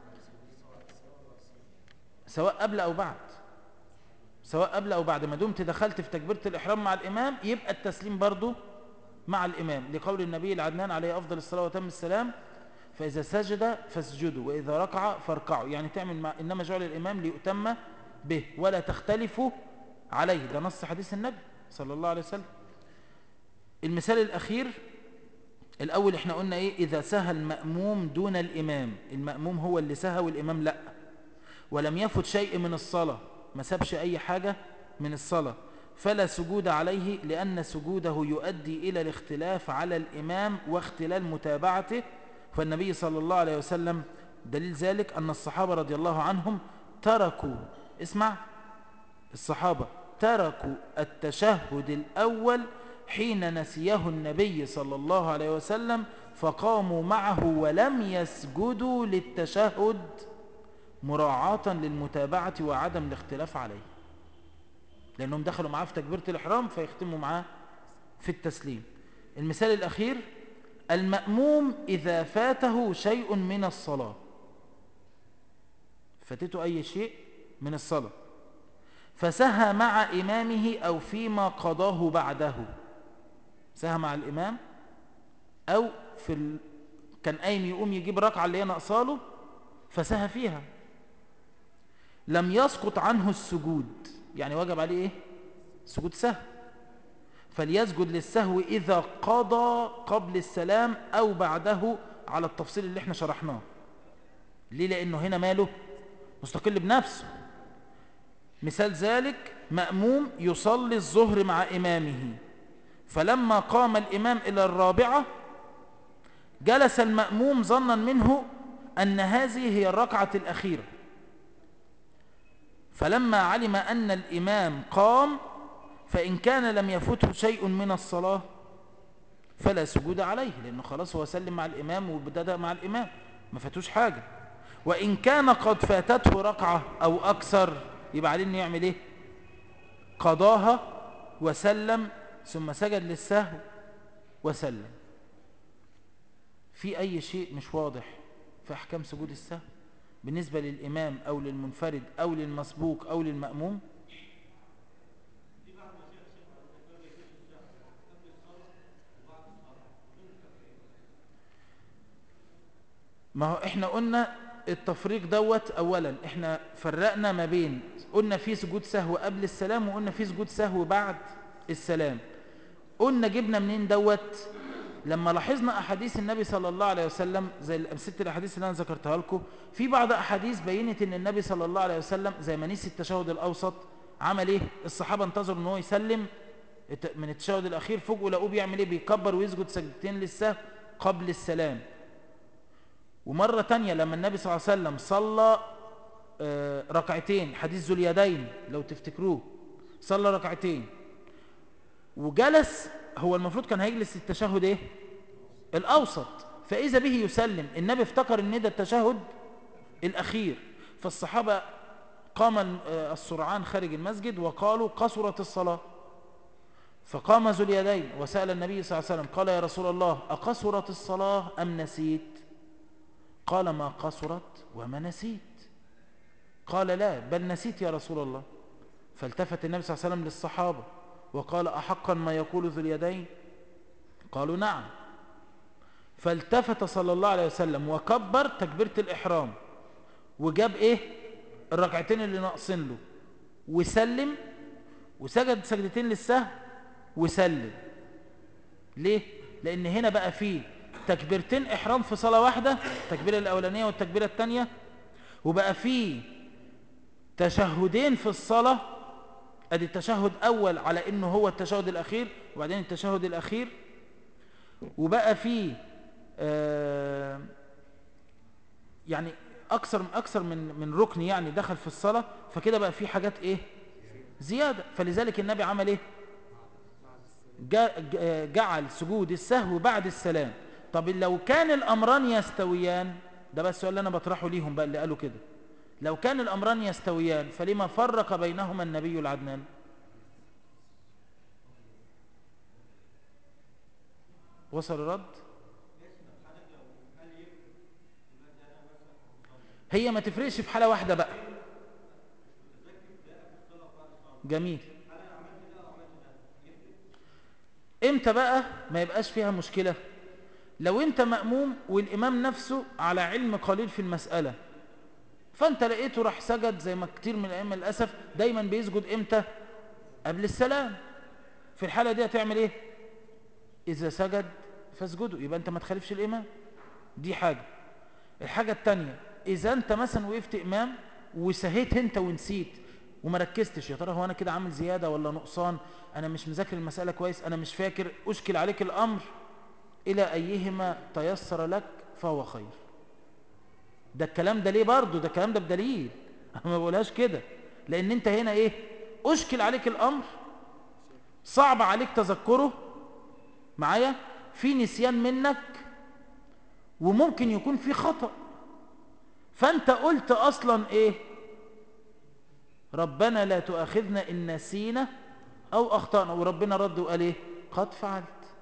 سواء قبل او بعد سواء قبل او بعد ما دمت دخلت في تكبيرة الاحرام مع الامام يبقى التسليم برضو مع الامام لقول النبي العدنان عليه افضل الصلاة وتم السلام فاذا سجد فاسجدوا واذا ركع فاركعوا يعني تعمل مع انما جعل الامام ليؤتم به ولا تختلفوا عليه ده نص حديث النبي صلى الله عليه وسلم المثال الاخير الاول احنا قلنا ايه اذا سهى المأموم دون الامام المأموم هو اللي سهى والامام لا ولم يفت شيء من الصلاة ما سابش اي حاجة من الصلاة فلا سجود عليه لأن سجوده يؤدي إلى الاختلاف على الإمام واختلال متابعته فالنبي صلى الله عليه وسلم دليل ذلك أن الصحابة رضي الله عنهم تركوا اسمع الصحابة تركوا التشهد الأول حين نسيه النبي صلى الله عليه وسلم فقاموا معه ولم يسجدوا للتشهد مراعاة للمتابعة وعدم الاختلاف عليه لأنهم دخلوا معاه في تكبيرة الإحرام فيختموا معاه في التسليم المثال الأخير المأموم إذا فاته شيء من الصلاة فاتته أي شيء من الصلاة فسهى مع إمامه أو فيما قضاه بعده سهى مع الإمام أو في ال... كان قايم يقوم يجيب ركعة اللي هي ناقصاله فسهى فيها لم يسقط عنه السجود يعني وجب عليه ايه سجود سهو فليسجد للسهو إذا قضى قبل السلام أو بعده على التفصيل اللي احنا شرحناه ليه لأنه هنا ماله مستقل بنفسه مثال ذلك مأموم يصلي الظهر مع إمامه فلما قام الإمام إلى الرابعة جلس المأموم ظنا منه أن هذه هي الركعة الأخيرة فلما علم أن الإمام قام فإن كان لم يفته شيء من الصلاة فلا سجود عليه لأنه خلاص هو سلم مع الإمام وبدأ مع الإمام ما فاتوش حاجة وإن كان قد فاتته ركعة أو أكثر يبقى عليه أنه يعمل إيه قضاها وسلم ثم سجد للسهو وسلم في أي شيء مش واضح في أحكام سجود السهو بالنسبة للإمام أو للمنفرد أو للمسبوق أو للمأموم ما هو احنا قلنا التفريق دوت اولا احنا فرقنا ما بين قلنا في سجود سهو قبل السلام وقلنا في سجود سهو بعد السلام قلنا جبنا منين دوت لما لاحظنا احاديث النبي صلى الله عليه وسلم زي الست الاحاديث اللي انا ذكرتها لكم في بعض احاديث بينت ان النبي صلى الله عليه وسلم زي ما نسي التشهد الاوسط عمل ايه الصحابه انتظروا ان هو يسلم من التشهد الاخير فوجئوا لقوه بيعمل ايه بيكبر ويسجد سجدتين للسهو قبل السلام ومرة تانية لما النبي صلى الله عليه وسلم صلى ركعتين حديث ذو اليدين لو تفتكروه صلى ركعتين وجلس هو المفروض كان هيجلس التشهد ايه الاوسط فاذا به يسلم النبي افتكر ان ده التشهد الاخير فالصحابة قام السرعان خارج المسجد وقالوا قصرت الصلاة فقام ذو اليدين وسأل النبي صلى الله عليه وسلم قال يا رسول الله أقصرت الصلاة أم نسيت قال ما قصرت وما نسيت قال لا بل نسيت يا رسول الله فالتفت النبي صلى الله عليه وسلم للصحابة وقال أحقا ما يقول ذو اليدين قالوا نعم فالتفت صلى الله عليه وسلم وكبر تكبيرة الإحرام وجاب إيه الركعتين اللي ناقصين له وسلم وسجد سجدتين للسهو وسلم ليه لأن هنا بقى فيه تكبيرتين إحرام في صلاة واحدة التكبيرة الأولانية والتكبيرة الثانية وبقى فيه تشهدين في الصلاة ادي التشهد أول على إنه هو التشهد الأخير وبعدين التشهد الأخير وبقى فيه آه يعني أكثر أكثر من من ركن يعني دخل في الصلاة فكده بقى فيه حاجات إيه زيادة فلذلك النبي عمل إيه جعل سجود السهو بعد السلام طب لو كان الأمران يستويان ده بس السؤال اللي أنا بطرحه ليهم بقى اللي قالوا كده لو كان الأمران يستويان فلما فرق بينهما النبي العدنان وصل الرد هي ما تفرقش في حالة واحدة بقى جميل امتى بقى ما يبقاش فيها مشكلة لو انت مأموم والإمام نفسه على علم قليل في المسألة فانت لقيته راح سجد زي ما كتير من الأئمة للأسف دايما بيسجد امتى قبل السلام في الحالة دي هتعمل ايه إذا سجد فاسجده يبقى انت ما تخالفش الإمام دي حاجة الحاجة التانية إذا انت مثلا وقفت إمام وسهيت انت ونسيت وما ركزتش يا ترى هو انا كده عامل زيادة ولا نقصان انا مش مذاكر المسألة كويس انا مش فاكر اشكل عليك الامر الى ايهما تيسر لك فهو خير ده الكلام ده ليه برضه ده الكلام ده بدليل انا ما بقولهاش كده لان انت هنا ايه اشكل عليك الامر صعب عليك تذكره معايا في نسيان منك وممكن يكون في خطأ فانت قلت اصلا ايه ربنا لا تؤاخذنا ان نسينا او اخطأنا وربنا رد وقال ايه قد فعلت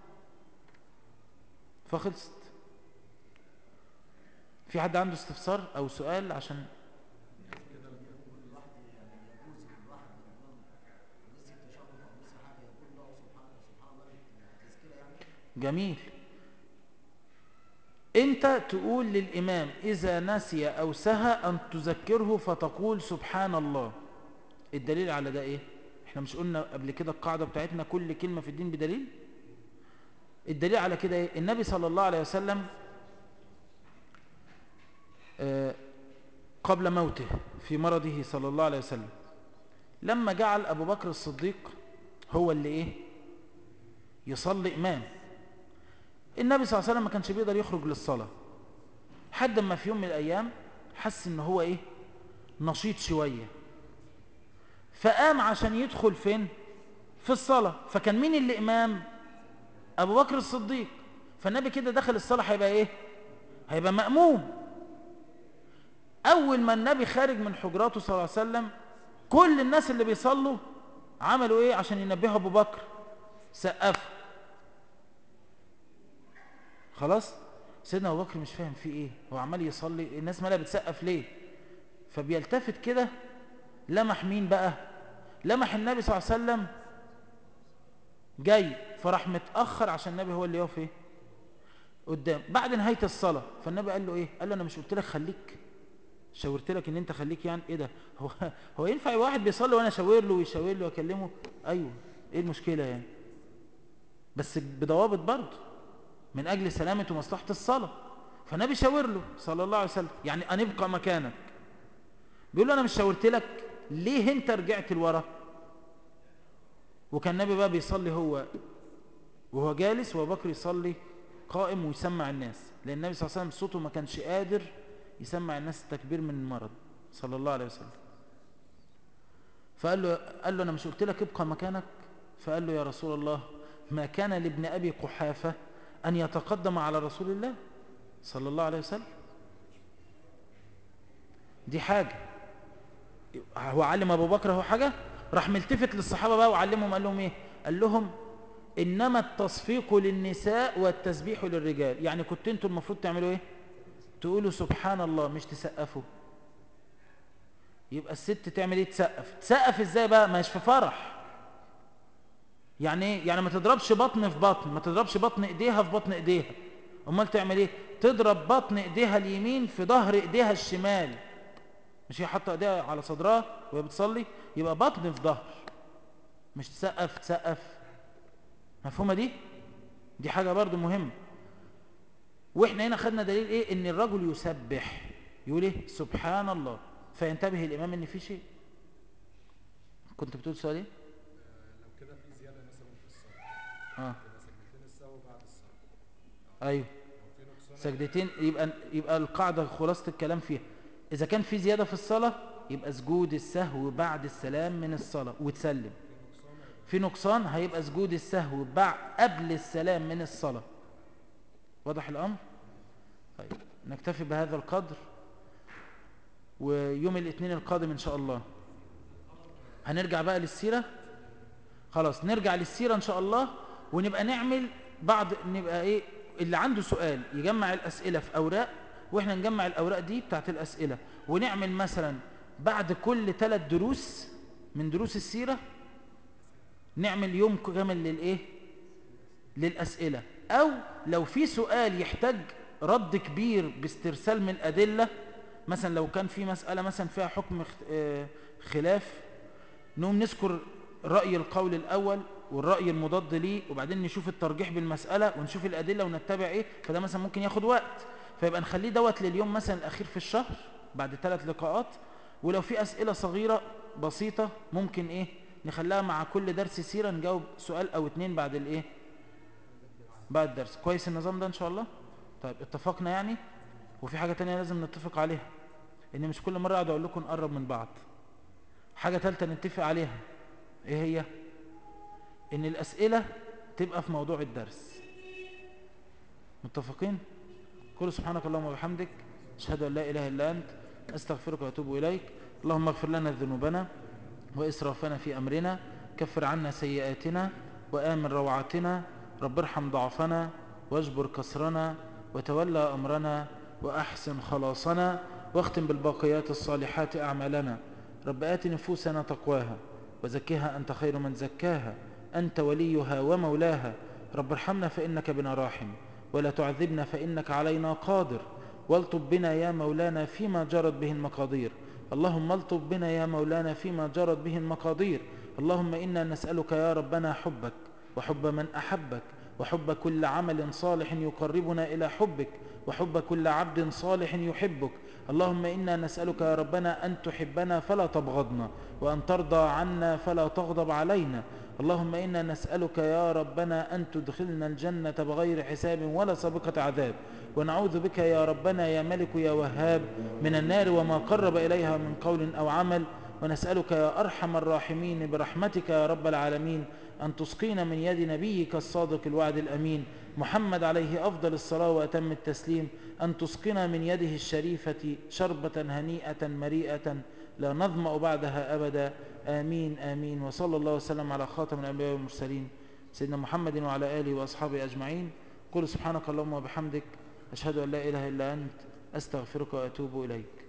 فخلصت في حد عنده استفسار او سؤال عشان جميل انت تقول للامام اذا نسي او سهى ان تذكره فتقول سبحان الله الدليل على ده ايه احنا مش قلنا قبل كده القاعدة بتاعتنا كل كلمة في الدين بدليل الدليل على كده ايه النبي صلى الله عليه وسلم آه قبل موته في مرضه صلى الله عليه وسلم لما جعل ابو بكر الصديق هو اللي ايه يصلي امام النبي صلى الله عليه وسلم ما كانش بيقدر يخرج للصلاة حد ما في يوم من الأيام حس ان هو ايه نشيط شوية فقام عشان يدخل فين في الصلاة فكان مين اللي إمام أبو بكر الصديق فالنبي كده دخل الصلاة هيبقى ايه هيبقى مأموم أول ما النبي خارج من حجراته صلى الله عليه وسلم كل الناس اللي بيصلوا عملوا ايه عشان ينبهوا أبو بكر سقفوا خلاص سيدنا ابو بكر مش فاهم في ايه هو عمال يصلي الناس مالها بتسقف ليه فبيلتفت كده لمح مين بقى لمح النبي صلى الله عليه وسلم جاي فراح متاخر عشان النبي هو اللي يقف ايه قدام بعد نهايه الصلاه فالنبي قال له ايه قال له انا مش قلت لك خليك شاورت لك ان انت خليك يعني ايه ده هو هو ينفع واحد بيصلي وانا اشاور له ويشاور له واكلمه ايوه ايه المشكله يعني بس بضوابط برضه من أجل سلامة ومصلحة الصلاة فالنبي شاور له صلى الله عليه وسلم يعني أن ابقى مكانك بيقول له أنا مش شاورت لك ليه أنت رجعت لورا وكان النبي بقى بيصلي هو وهو جالس وابو بكر يصلي قائم ويسمع الناس لأن النبي صلى الله عليه وسلم صوته ما كانش قادر يسمع الناس التكبير من المرض صلى الله عليه وسلم فقال له قال له أنا مش قلت لك ابقى مكانك فقال له يا رسول الله ما كان لابن أبي قحافة أن يتقدم على رسول الله صلى الله عليه وسلم دي حاجة هو علم أبو بكر هو حاجة راح ملتفت للصحابة بقى وعلمهم قال لهم إيه قال لهم إنما التصفيق للنساء والتسبيح للرجال يعني كنت انتوا المفروض تعملوا إيه تقولوا سبحان الله مش تسقفوا يبقى الست تعمل إيه تسقف تسقف إزاي بقى مش في فرح يعني ايه يعني ما تضربش بطن في بطن ما تضربش بطن ايديها في بطن ايديها امال تعمل ايه تضرب بطن ايديها اليمين في ظهر ايديها الشمال مش هي حاطه ايديها على صدرها وهي بتصلي يبقى بطن في ظهر مش تسقف تسقف مفهومه دي دي حاجه برضو مهمه واحنا هنا خدنا دليل ايه ان الرجل يسبح يقول ايه سبحان الله فينتبه الامام ان في شيء كنت بتقول سؤال ايه اه ايوه سجدتين يبقى يبقى القاعده خلاصه الكلام فيها اذا كان في زياده في الصلاه يبقى سجود السهو بعد السلام من الصلاه وتسلم في نقصان هيبقى سجود السهو بعد قبل السلام من الصلاه واضح الامر طيب نكتفي بهذا القدر ويوم الاثنين القادم ان شاء الله هنرجع بقى للسيره خلاص نرجع للسيره ان شاء الله ونبقى نعمل بعض نبقى ايه اللي عنده سؤال يجمع الأسئلة في أوراق وإحنا نجمع الأوراق دي بتاعت الأسئلة ونعمل مثلا بعد كل ثلاث دروس من دروس السيرة نعمل يوم كامل للإيه للأسئلة أو لو في سؤال يحتاج رد كبير باسترسال من الأدلة مثلا لو كان في مسألة مثلا فيها حكم خلاف نقوم نذكر رأي القول الأول والرأي المضاد ليه وبعدين نشوف الترجيح بالمسألة ونشوف الأدلة ونتبع إيه فده مثلا ممكن ياخد وقت فيبقى نخليه دوت لليوم مثلا الأخير في الشهر بعد ثلاث لقاءات ولو في أسئلة صغيرة بسيطة ممكن إيه نخليها مع كل درس سيرة نجاوب سؤال أو اتنين بعد الإيه بعد الدرس كويس النظام ده إن شاء الله طيب اتفقنا يعني وفي حاجة تانية لازم نتفق عليها إن مش كل مرة أقعد أقول لكم نقرب من بعض حاجة تالتة نتفق عليها إيه هي؟ ان الاسئلة تبقى في موضوع الدرس متفقين قل سبحانك اللهم وبحمدك أشهد أن لا إله إلا أنت أستغفرك وأتوب إليك اللهم اغفر لنا ذنوبنا وإسرافنا في أمرنا كفر عنا سيئاتنا وآمن روعاتنا رب ارحم ضعفنا واجبر كسرنا وتولى أمرنا وأحسن خلاصنا واختم بالباقيات الصالحات أعمالنا رب آت نفوسنا تقواها وزكها أنت خير من زكاها أنت وليها ومولاها رب ارحمنا فإنك بنا راحم ولا تعذبنا فإنك علينا قادر والطب بنا يا مولانا فيما جرت به المقادير اللهم الطب بنا يا مولانا فيما جرت به المقادير اللهم إنا نسألك يا ربنا حبك وحب من أحبك وحب كل عمل صالح يقربنا إلى حبك وحب كل عبد صالح يحبك اللهم إنا نسألك يا ربنا أن تحبنا فلا تبغضنا وأن ترضى عنا فلا تغضب علينا اللهم إنا نسألك يا ربنا أن تدخلنا الجنة بغير حساب ولا سابقة عذاب ونعوذ بك يا ربنا يا ملك يا وهاب من النار وما قرب إليها من قول أو عمل ونسألك يا أرحم الراحمين برحمتك يا رب العالمين أن تسقينا من يد نبيك الصادق الوعد الأمين محمد عليه أفضل الصلاة وأتم التسليم أن تسقنا من يده الشريفة شربة هنيئة مريئة لا نظمأ بعدها أبدا آمين آمين وصلى الله وسلم على خاتم الأنبياء والمرسلين سيدنا محمد وعلى آله وأصحابه أجمعين قل سبحانك اللهم وبحمدك أشهد أن لا إله إلا أنت أستغفرك وأتوب إليك